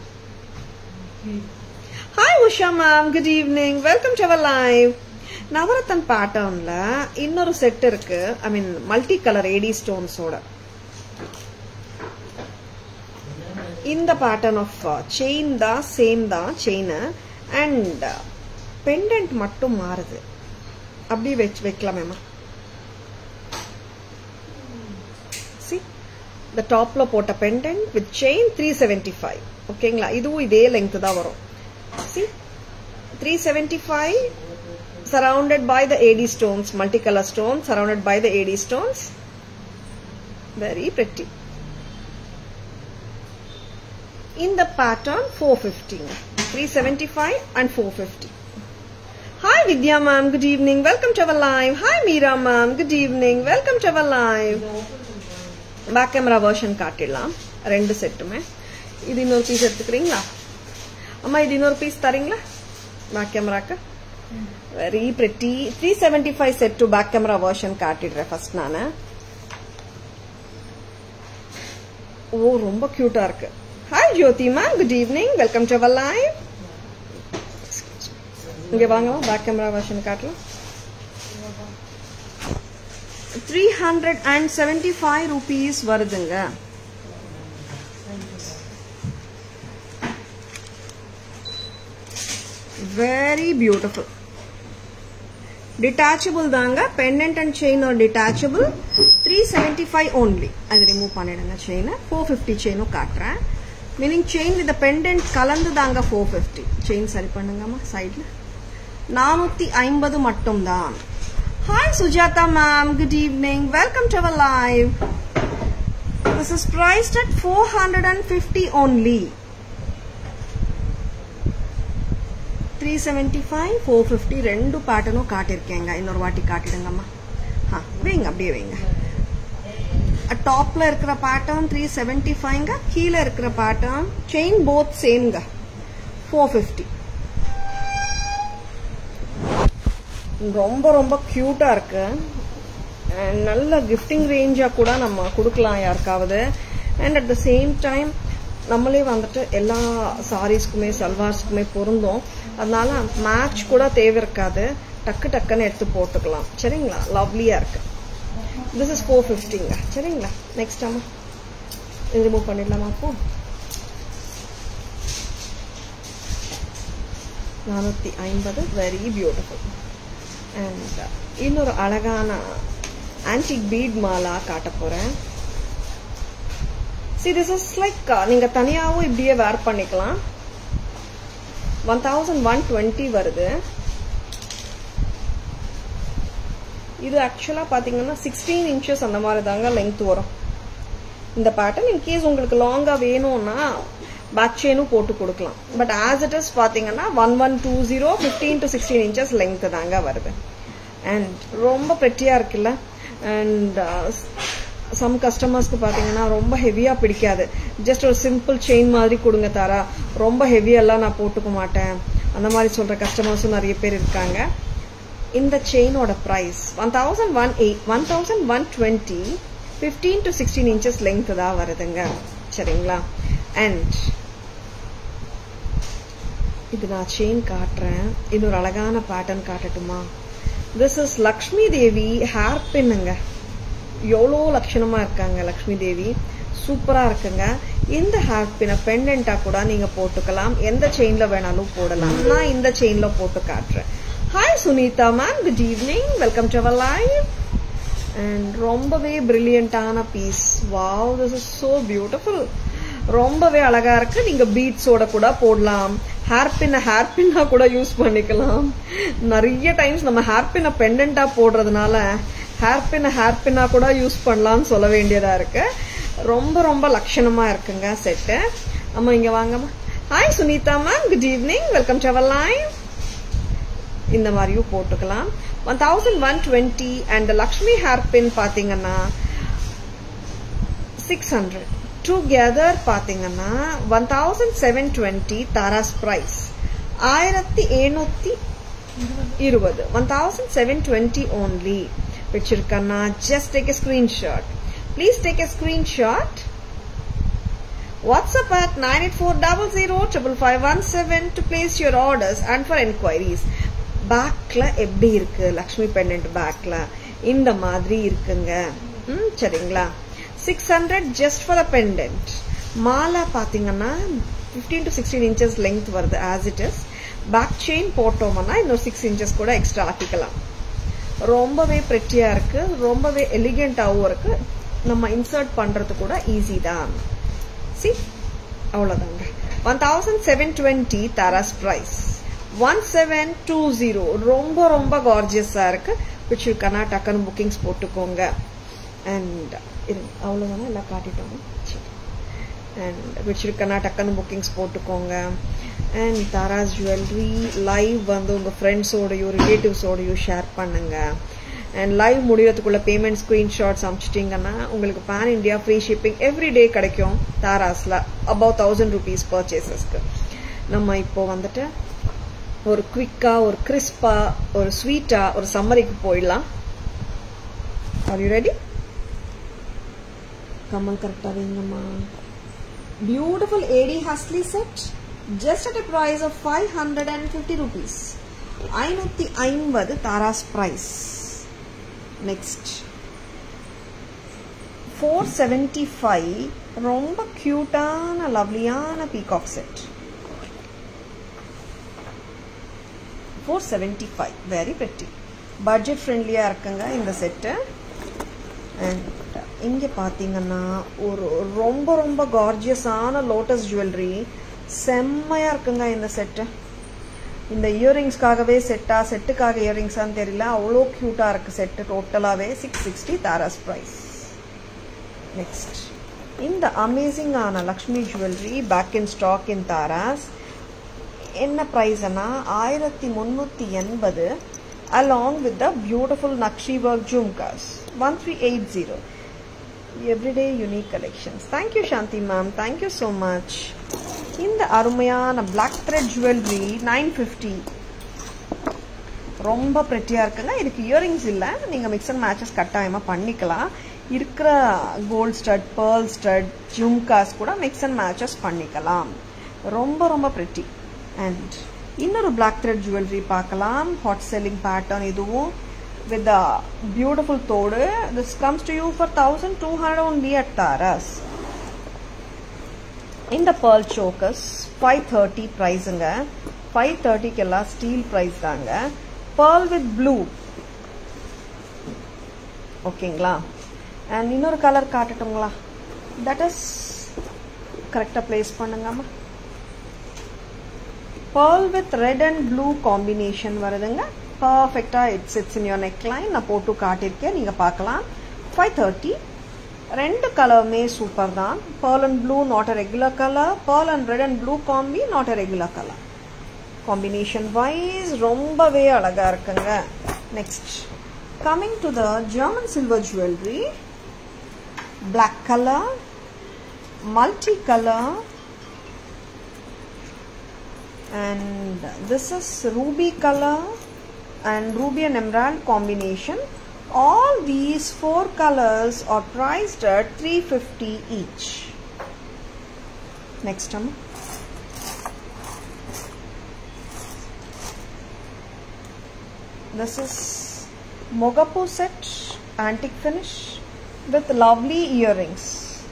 Speaker 1: hi Usha ma'am good evening welcome to our live navratan பேட்டர்ன்ல இன்னொரு set இருக்கு ஐ மீன் multi colour AD ஸ்டோன்ஸோட இந்த pattern of chain தான் same தான் செயின் அண்ட் பெண்டன்ட் மட்டும் மாறுது அப்படியே வச்சு வைக்கலாமேம்மா சி இந்த டாப்ல போட்ட pendant with chain three seventy five ஓகேங்களா இதுவும் இதே லெங்க் தான் வரும் see three seventy five surrounded by the AD stones, multicolor stones, surrounded by the AD stones. Very pretty. In the pattern 450, 375 and 450. Hi Vidya ma'am, good evening. Welcome to our live. Hi Meera ma'am, good evening. Welcome to our live. Back camera version காட்டிடலாம் ரெண்டு செட்டுமே இது இன்னொரு piece எடுத்துக்கிறீங்களா அம்மா இது இன்னொரு piece தரீங்களா பேக் கேமராக்கு very pretty three seventy five set to back camera version காட்டிடுறேன் ஃபர்ஸ்ட் நான் ஓ ரொம்ப கியூட்டா இருக்கு ஹாய் ஜோதிமா good evening welcome to our live இங்க வாங்கலாம் பேக் கேமரா வெர்ஷன் காட்டலாம் three hundred and seventy five rupees வருதுங்க வெரி பியூட்டிஃபுல் டிட்டாச்சபிள் தாங்க பெண்டன்ட் அண்ட் செயின் ஒரு detachable three seventy five only அது ரிமூவ் பண்ணிடுங்க செயினை ஃபோர் ஃபிஃப்டி செயினும் காட்டுறேன் மீனிங் செயின் வித் பெண்டன்ட் கலந்து தாங்க ஃபோர் ஃபிஃப்டி செயின் சரி பண்ணுங்கம்மா சைடில் நானூற்றி ஐம்பது மட்டும்தான் hi Sujatha ma'am good evening welcome to our live this is priced at four hundred and fifty only three seventy five four fifty ரெண்டு பேட்டர்னும் காட்டியிருக்கேங்க இன்னொரு வாட்டி காட்டிடுங்கம்மா ஆ வைங்க அப்படியே வைங்க டாப்ல இருக்கிற பேட்டர்ன் த்ரீ செவன்டி ஃபைவ்ங்க கீழே இருக்கிற பேட்டர்ன் செயின் போத் சேம்ங்க ஃபோர் ஃபிஃப்டி ரொம்ப ரொம்ப க்யூட்டா இருக்கு And நல்ல கிஃப்டிங் ரேஞ்சா கூட நம்ம கொடுக்கலாம் யாருக்காவது and at the same time நம்மளே வந்துட்டு எல்லா சாரீஸ்க்குமே சல்வார்ஸ்க்குமே பொருந்தும் அதனால மேட்ச் கூட தேவை இருக்காது டக்கு டக்குன்னு எடுத்து போட்டுக்கலாம் சரிங்களா லவ்லியா இருக்கு திஸ் இஸ் ஃபோர் ஃபிஃப்டிங்க சரிங்களா நெக்ஸ்ட் ஆமா இது ரிமூவ் பண்ணிடலாமா அப்போ நானூற்றி ஐம்பது வெரி பியூட்டிஃபுல் அண்ட் இன்னொரு அழகான ஆன்டிக் பீட் மாலா காட்ட போகிறேன் சி திஸ் இஸ் லைக் நீங்கள் தனியாகவும் இப்படியே வேர் பண்ணிக்கலாம் ஒன் தௌசண்ட் ஒன் டுவெண்ட்டி வருது இது ஆக்சுவலாக பார்த்தீங்கன்னா சிக்ஸ்டீன் இன்ச்சஸ் அந்த மாதிரி தாங்க லென்த் வரும் இந்த பேட்டர்ன் இன்கேஸ் உங்களுக்கு லாங்காக வேணும்னா பேக் செயினும் போட்டு கொடுக்கலாம் பட் ஆஸ் இட் இஸ் பார்த்தீங்கன்னா one one two zero fifteen to sixteen inches length தாங்க வருது அண்ட் ரொம்ப பெட்டியாக இருக்குல்ல அண்ட் சம் கஸ்டமர்ஸ்க்கு பார்த்தீங்கன்னா ரொம்ப ஹெவியாக பிடிக்காது ஜஸ்ட் ஒரு சிம்பிள் செயின் மாதிரி கொடுங்க தாரா ரொம்ப ஹெவியெல்லாம் நான் போட்டுக்க மாட்டேன் அந்த மாதிரி சொல்கிற கஸ்டமர்ஸும் நிறைய பேர் இருக்காங்க இந்த செயினோட price one thousand one eight one thousand one twenty fifteen to sixteen inches length தான் வருதுங்க சரிங்களா அண்ட் இது நான் செயின் காட்டுறேன் இது ஒரு அழகான பேட்டர்ன் காட்டட்டுமா this is Lakshmi Devi hair பின்னுங்க எவ்வளோ லட்சணமா இருக்காங்க லக்ஷ்மி தேவி சூப்பரா இருக்குங்க இந்த ஹேர் பின்னை பெண்டென்ட்டா கூட நீங்க போட்டுக்கலாம் எந்த செயின்ல வேணாலும் போடலாம் நான் இந்த செயின்ல போட்டு காட்டுறேன் hi Sunitha ma'am good evening welcome to our live and ரொம்பவே பிரில்லியண்டான piece wow this is so beautiful ரொம்பவே அழகா இருக்கு நீங்க பீட்ஸோட கூட போடலாம் ஹேர் பின்ன ஹேர் பின்னா கூட யூஸ் பண்ணிக்கலாம் நிறைய டைம்ஸ் நம்ம ஹேர் பின்ன பெண்டென்ட்டா போடுறதுனால ஹேர் பின்ன ஹேர் பின்னா கூட யூஸ் பண்ணலாம்னு சொல்ல வேண்டியதா இருக்கு ரொம்ப ரொம்ப லட்சணமா இருக்குங்க செட்டு அம்மா இங்க வாங்கம்மா hi Sunitha ma'am good evening welcome to our live இந்த மாதிரியும் போட்டுக்கலாம் one thousand one twenty and Lakshmi hair pin பாத்தீங்கன்னா சிக்ஸ் ஹண்ட்ரட் டுகெதர் பாத்தீங்கன்னா one thousand seven twenty Taras price ஆயிரத்தி எழுநூத்தி இருபது one thousand seven twenty only வச்சிருக்கேன்னா just take a screenshot please take a screenshot WhatsApp at 98400 to place your orders and for enquiries. பேக்ல எப்படி இருக்கு Lakshmi pendant பேக்ல இந்த மாதிரி இருக்குங்க ம் சரிங்களா six hundred just for the pendant mala பாத்தீங்கன்னா fifteen to sixteen inches length வருது as it is back chain போட்டோம்னா இன்னொரு சிக்ஸ் இன்ச்சஸ் கூட எக்ஸ்ட்ரா ஆக்கிக்கலாம் ரொம்பவே ப்ரெட்டியா இருக்கு ரொம்பவே எலிகென்டாகவும் இருக்கு நம்ம இன்சர்ட் பண்றது கூட ஈஸி தான் சி அவ்வளோதாங்க one thousand seven twenty Taras price one seven two zero ரொம்ப ரொம்ப கார்ஜியஸாக இருக்கு பிடிச்சிருக்கானா டக்குன்னு புக்கிங்ஸ் போட்டுக்கோங்க அண்ட் அவ்வளோதானா எல்லாம் காட்டிட்டோம் சரி அண்ட் பிடிச்சிருக்கானா டக்குன்னு புக்கிங்ஸ் போட்டுக்கோங்க அண்ட் தாராஸ் ஜுவல்லரி லைவ் வந்து உங்கள் ஃப்ரெண்ட்ஸோடையும் ரிலேட்டிவ்ஸோடையும் ஷேர் பண்ணுங்க அண்ட் லைவ் முடியறதுக்குள்ள பேமெண்ட் ஸ்க்ரீன்ஷாட்ஸ் அனுப்பிச்சிட்டிங்கன்னா உங்களுக்கு pan India free shipping every day கிடைக்கும் தாராஸில் அபவ் தௌசண்ட் ருபீஸ் பர்ச்சேசஸ்க்கு நம்ம இப்போ வந்துட்டு ஒரு குவிக்காக ஒரு கிறிஸ்பாக ஒரு ஸ்வீட்டாக ஒரு சம்மரிக்கு போயிடலாம் ஆர் யூ ரெடி கம்மல் கரெக்டாக வைங்கம்மா பியூட்டிஃபுல் ஏடி ஹஸ்லி set just at a price of five hundred and fifty rupees ஐநூற்றி ஐம்பது Taras price next four seventy five ரொம்ப க்யூட்டான லவ்லியான peacock set four seventy five very pretty budget ஃப்ரெண்ட்லியாக இருக்குங்க இந்த செட்டு அண்ட் இங்கே பார்த்தீங்கன்னா ஒரு ரொம்ப ரொம்ப கார்ஜியஸான லோட்டஸ் ஜுவல்லரி செம்மையாக இருக்குங்க இந்த செட்டு இந்த இயரிங்ஸ்க்காகவே செட்டா செட்டுக்காக இயரிங்ஸான்னு தெரியல அவ்வளோ க்யூட்டாக இருக்குது செட்டு டோட்டலாகவே six sixty Taras price next இந்த அமேசிங்கான Lakshmi jewellery back in stock in Taras என்ன ப்ரைஸ்னா ஆயிரத்தி முந்நூற்றி எண்பது along with the beautiful nakshi work jhumkas one three eight zero everyday unique collections thank you Shanthi ma'am thank you so much இந்த அருமையான black thread jewellery nine fifty ரொம்ப ப்ரெட்டியாக இருக்குங்க இதுக்கு இயரிங்ஸ் இல்லை நீங்கள் மிக்ஸ் அண்ட் மேட்சஸ் கட்டாயமாக பண்ணிக்கலாம் இருக்கிற gold stud pearl stud jhumkas கூட மிக்ஸ் அண்ட் மேட்சஸ் பண்ணிக்கலாம் ரொம்ப ரொம்ப ப்ரெட்டி அண்ட் இன்னொரு பிளாக் த்ரெட் ஜுவல்லரி பார்க்கலாம் ஹாட் செல்லிங் பேட்டர்ன் இதுவும் with the beautiful தோடு this comes to you for 1200 only at Taras இந்த பேர்ல் சோக்கஸ் ஃபைவ் தேர்ட்டி ப்ரைஸுங்க ஃபைவ் தேர்ட்டிக்கெல்லாம் ஸ்டீல் ப்ரைஸ் தாங்க பேர்ல் வித் ப்ளூ ஓகேங்களா அண்ட் இன்னொரு கலர் காட்டட்டுங்களா தட் இஸ் கரெக்டாக ப்ளேஸ் பண்ணுங்கம்மா pearl with red and blue combination வருதுங்க பர்ஃபெக்டாக it's it's in your neckline நான் போட்டு காட்டியிருக்கேன் நீங்கள் பார்க்கலாம் ஃபைவ் தேர்ட்டி ரெண்டு கலருமே சூப்பர் தான் pearl and blue not a regular colour pearl and red and blue combi not a regular colour combination wise ரொம்பவே அழகாக இருக்குங்க next coming to the German silver jewellery black color multicolor and this is ruby color and ruby and emerald combination all these four colors are priced at 350 each next one this is mogapu set antique finish with lovely earrings.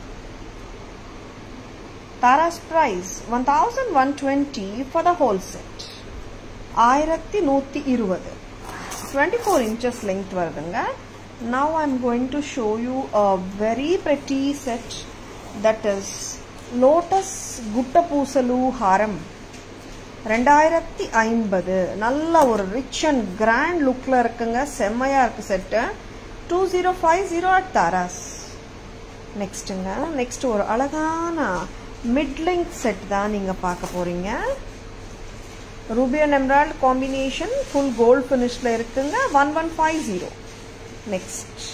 Speaker 1: Tara's price 1120 for the whole set. ஆயிரத்தி நூற்றி இருபது twenty four inches length வருதுங்க now I am going to show you a very pretty set that is lotus குட்ட பூசலு ஹாரம் ரெண்டாயிரத்தி ஐம்பது நல்ல ஒரு ரிச் அண்ட் கிராண்ட் லுக்கில் இருக்குங்க செம்மையாக இருக்கு set two zero five zero at Taras நெக்ஸ்ட்டுங்க நெக்ஸ்ட் ஒரு அழகான மிட்லிங் செட் தான் நீங்கள் பார்க்க போகிறீங்க ruby and emerald combination full gold ஃபினிஷில் இருக்குங்க one one five zero next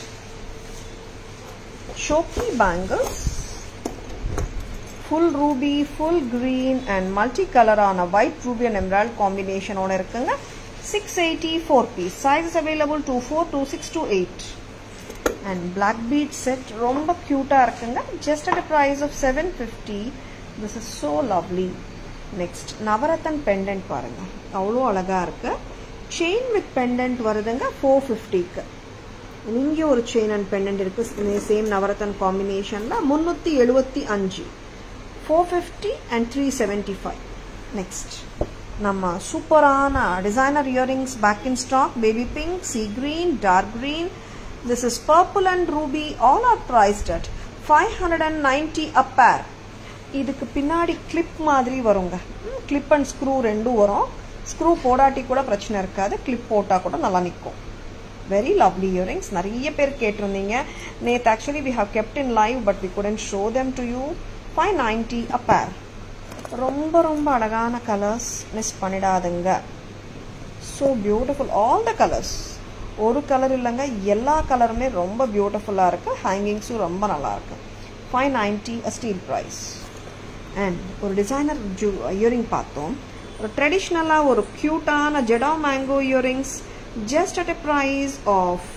Speaker 1: ஷோக்கி bangles full ruby full green and multi கலரான ஒயிட் ரூபி அண்ட் எம்ராய்டு காம்பினேஷனோட இருக்குங்க six eighty four piece sizes available two four two six two eight and black bead set ரொம்ப க்யூட்டாக இருக்குங்க just at price of seven fifty this is so lovely next Navratan pendant பாருங்க அவ்வளோ அழகாக இருக்கு chain with pendant வருதுங்க four ஃபிஃப்டிக்கு இங்கே ஒரு செயின் அண்ட் பெண்டன்ட் இருக்கு சேம் நவரத்தன் காம்பினேஷனில் முந்நூற்றி எழுபத்தி அஞ்சு four fifty and three seventy five next நம்ம சூப்பரான designer earrings back in stock baby pink sea green dark green this is purple and ruby all are priced at five hundred and ninety a pair இதுக்கு பின்னாடி clip மாதிரி வருங்க clip and screw ரெண்டும் வரும் screw போடாட்டி கூட பிரச்சனை இருக்காது clip போட்டால் கூட நல்லா நிற்கும் வெரி லவ்லி இயரிங்ஸ் நிறைய பேர் கேட்டிருந்தீங்க நேற்று actually we have kept in live but we couldn't show them to you five ninety a pair ரொம்ப ரொம்ப அழகான கலர்ஸ் மிஸ் பண்ணிடாதுங்க so beautiful all the colours ஒரு கலர் இல்லைங்க எல்லா கலருமே ரொம்ப பியூட்டிஃபுல்லாக இருக்குது ஹேங்கிங்ஸும் ரொம்ப நல்லா இருக்கு five ninety a steal price and ஒரு டிசைனர் ஜூ இயரிங் பார்த்தோம் ஒரு ட்ரெடிஷ்னலாக ஒரு க்யூட்டான ஜெடா mango earrings just at a price of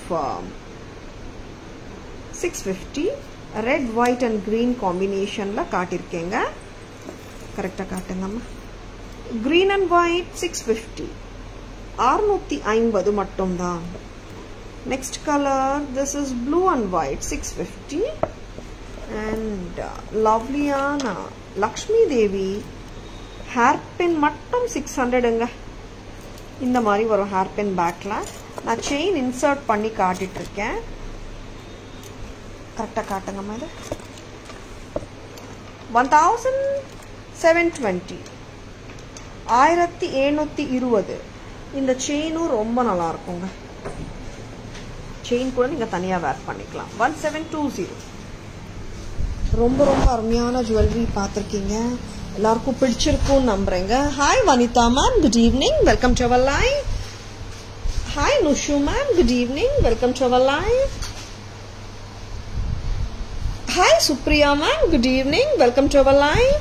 Speaker 1: six fifty red white and green காம்பினேஷனில் காட்டியிருக்கேங்க கரெக்டாக காட்டுங்கம்மா green and white six fifty அறுநூற்றி ஐம்பது மட்டும்தான் next colour this is blue and white six fifty and லவ்லியான லக்ஷ்மி தேவி ஹேர் பின் மட்டும் சிக்ஸ் ஹண்ட்ரடுங்க இந்த மாதிரி வரும் ஹேர் பின் பேக்கில் நான் செயின் இன்சர்ட் பண்ணி காட்டிட்டு இருக்கேன் கரெக்டாக காட்டுங்கம்மா இது ஒன் தௌசண்ட் செவன் டுவெண்ட்டி ஆயிரத்தி எழுநூற்றி இருபது இந்த செயினும் ரொம்ப நல்லா இருக்குங்க செயின் கூட நீங்கள் தனியாக வேர் பண்ணிக்கலாம் ஒன் செவன் டூ ஜீரோ ரொம்ப ரொம்ப அருமையான ஜுவல்லரி பார்த்துருக்கீங்க எல்லாருக்கும் பிடிச்சிருக்கும் நம்புறேங்க hi Vanitha ma'am good evening welcome to our live hi Nushu ma'am good evening welcome to our live hi Supriya ma'am good evening welcome to our live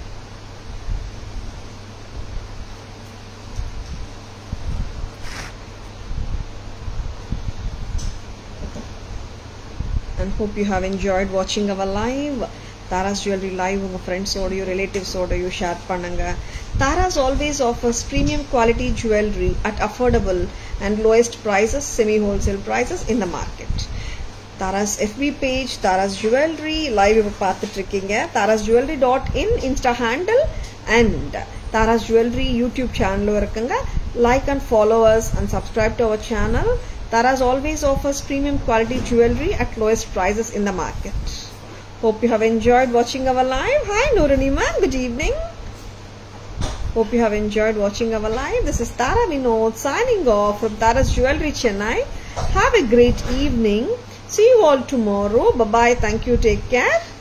Speaker 1: and hope you have enjoyed watching our live Taras jewellery live உங்கள் ஃப்ரெண்ட்ஸோடையோ ரிலேட்டிவ்ஸோடையோ share பண்ணுங்க Taras always offers premium quality jewellery at affordable and lowest prices semi wholesale prices in the market Taras FB page Taras jewellery live இப்போ பார்த்துட்டு இருக்கீங்க Taras jewellery dot in insta handle and Taras jewellery YouTube சேனலும் இருக்குங்க like and followers and subscribe to our channel Taras always offers premium quality jewelry at lowest prices in the market. Hope you have enjoyed watching our live. Hi Nurani ma'am, good evening. Hope you have enjoyed watching our live. This is Tara Vinod signing off from Tara's Jewelry Chennai. Have a great evening. See you all tomorrow. Bye bye. Thank you. Take care.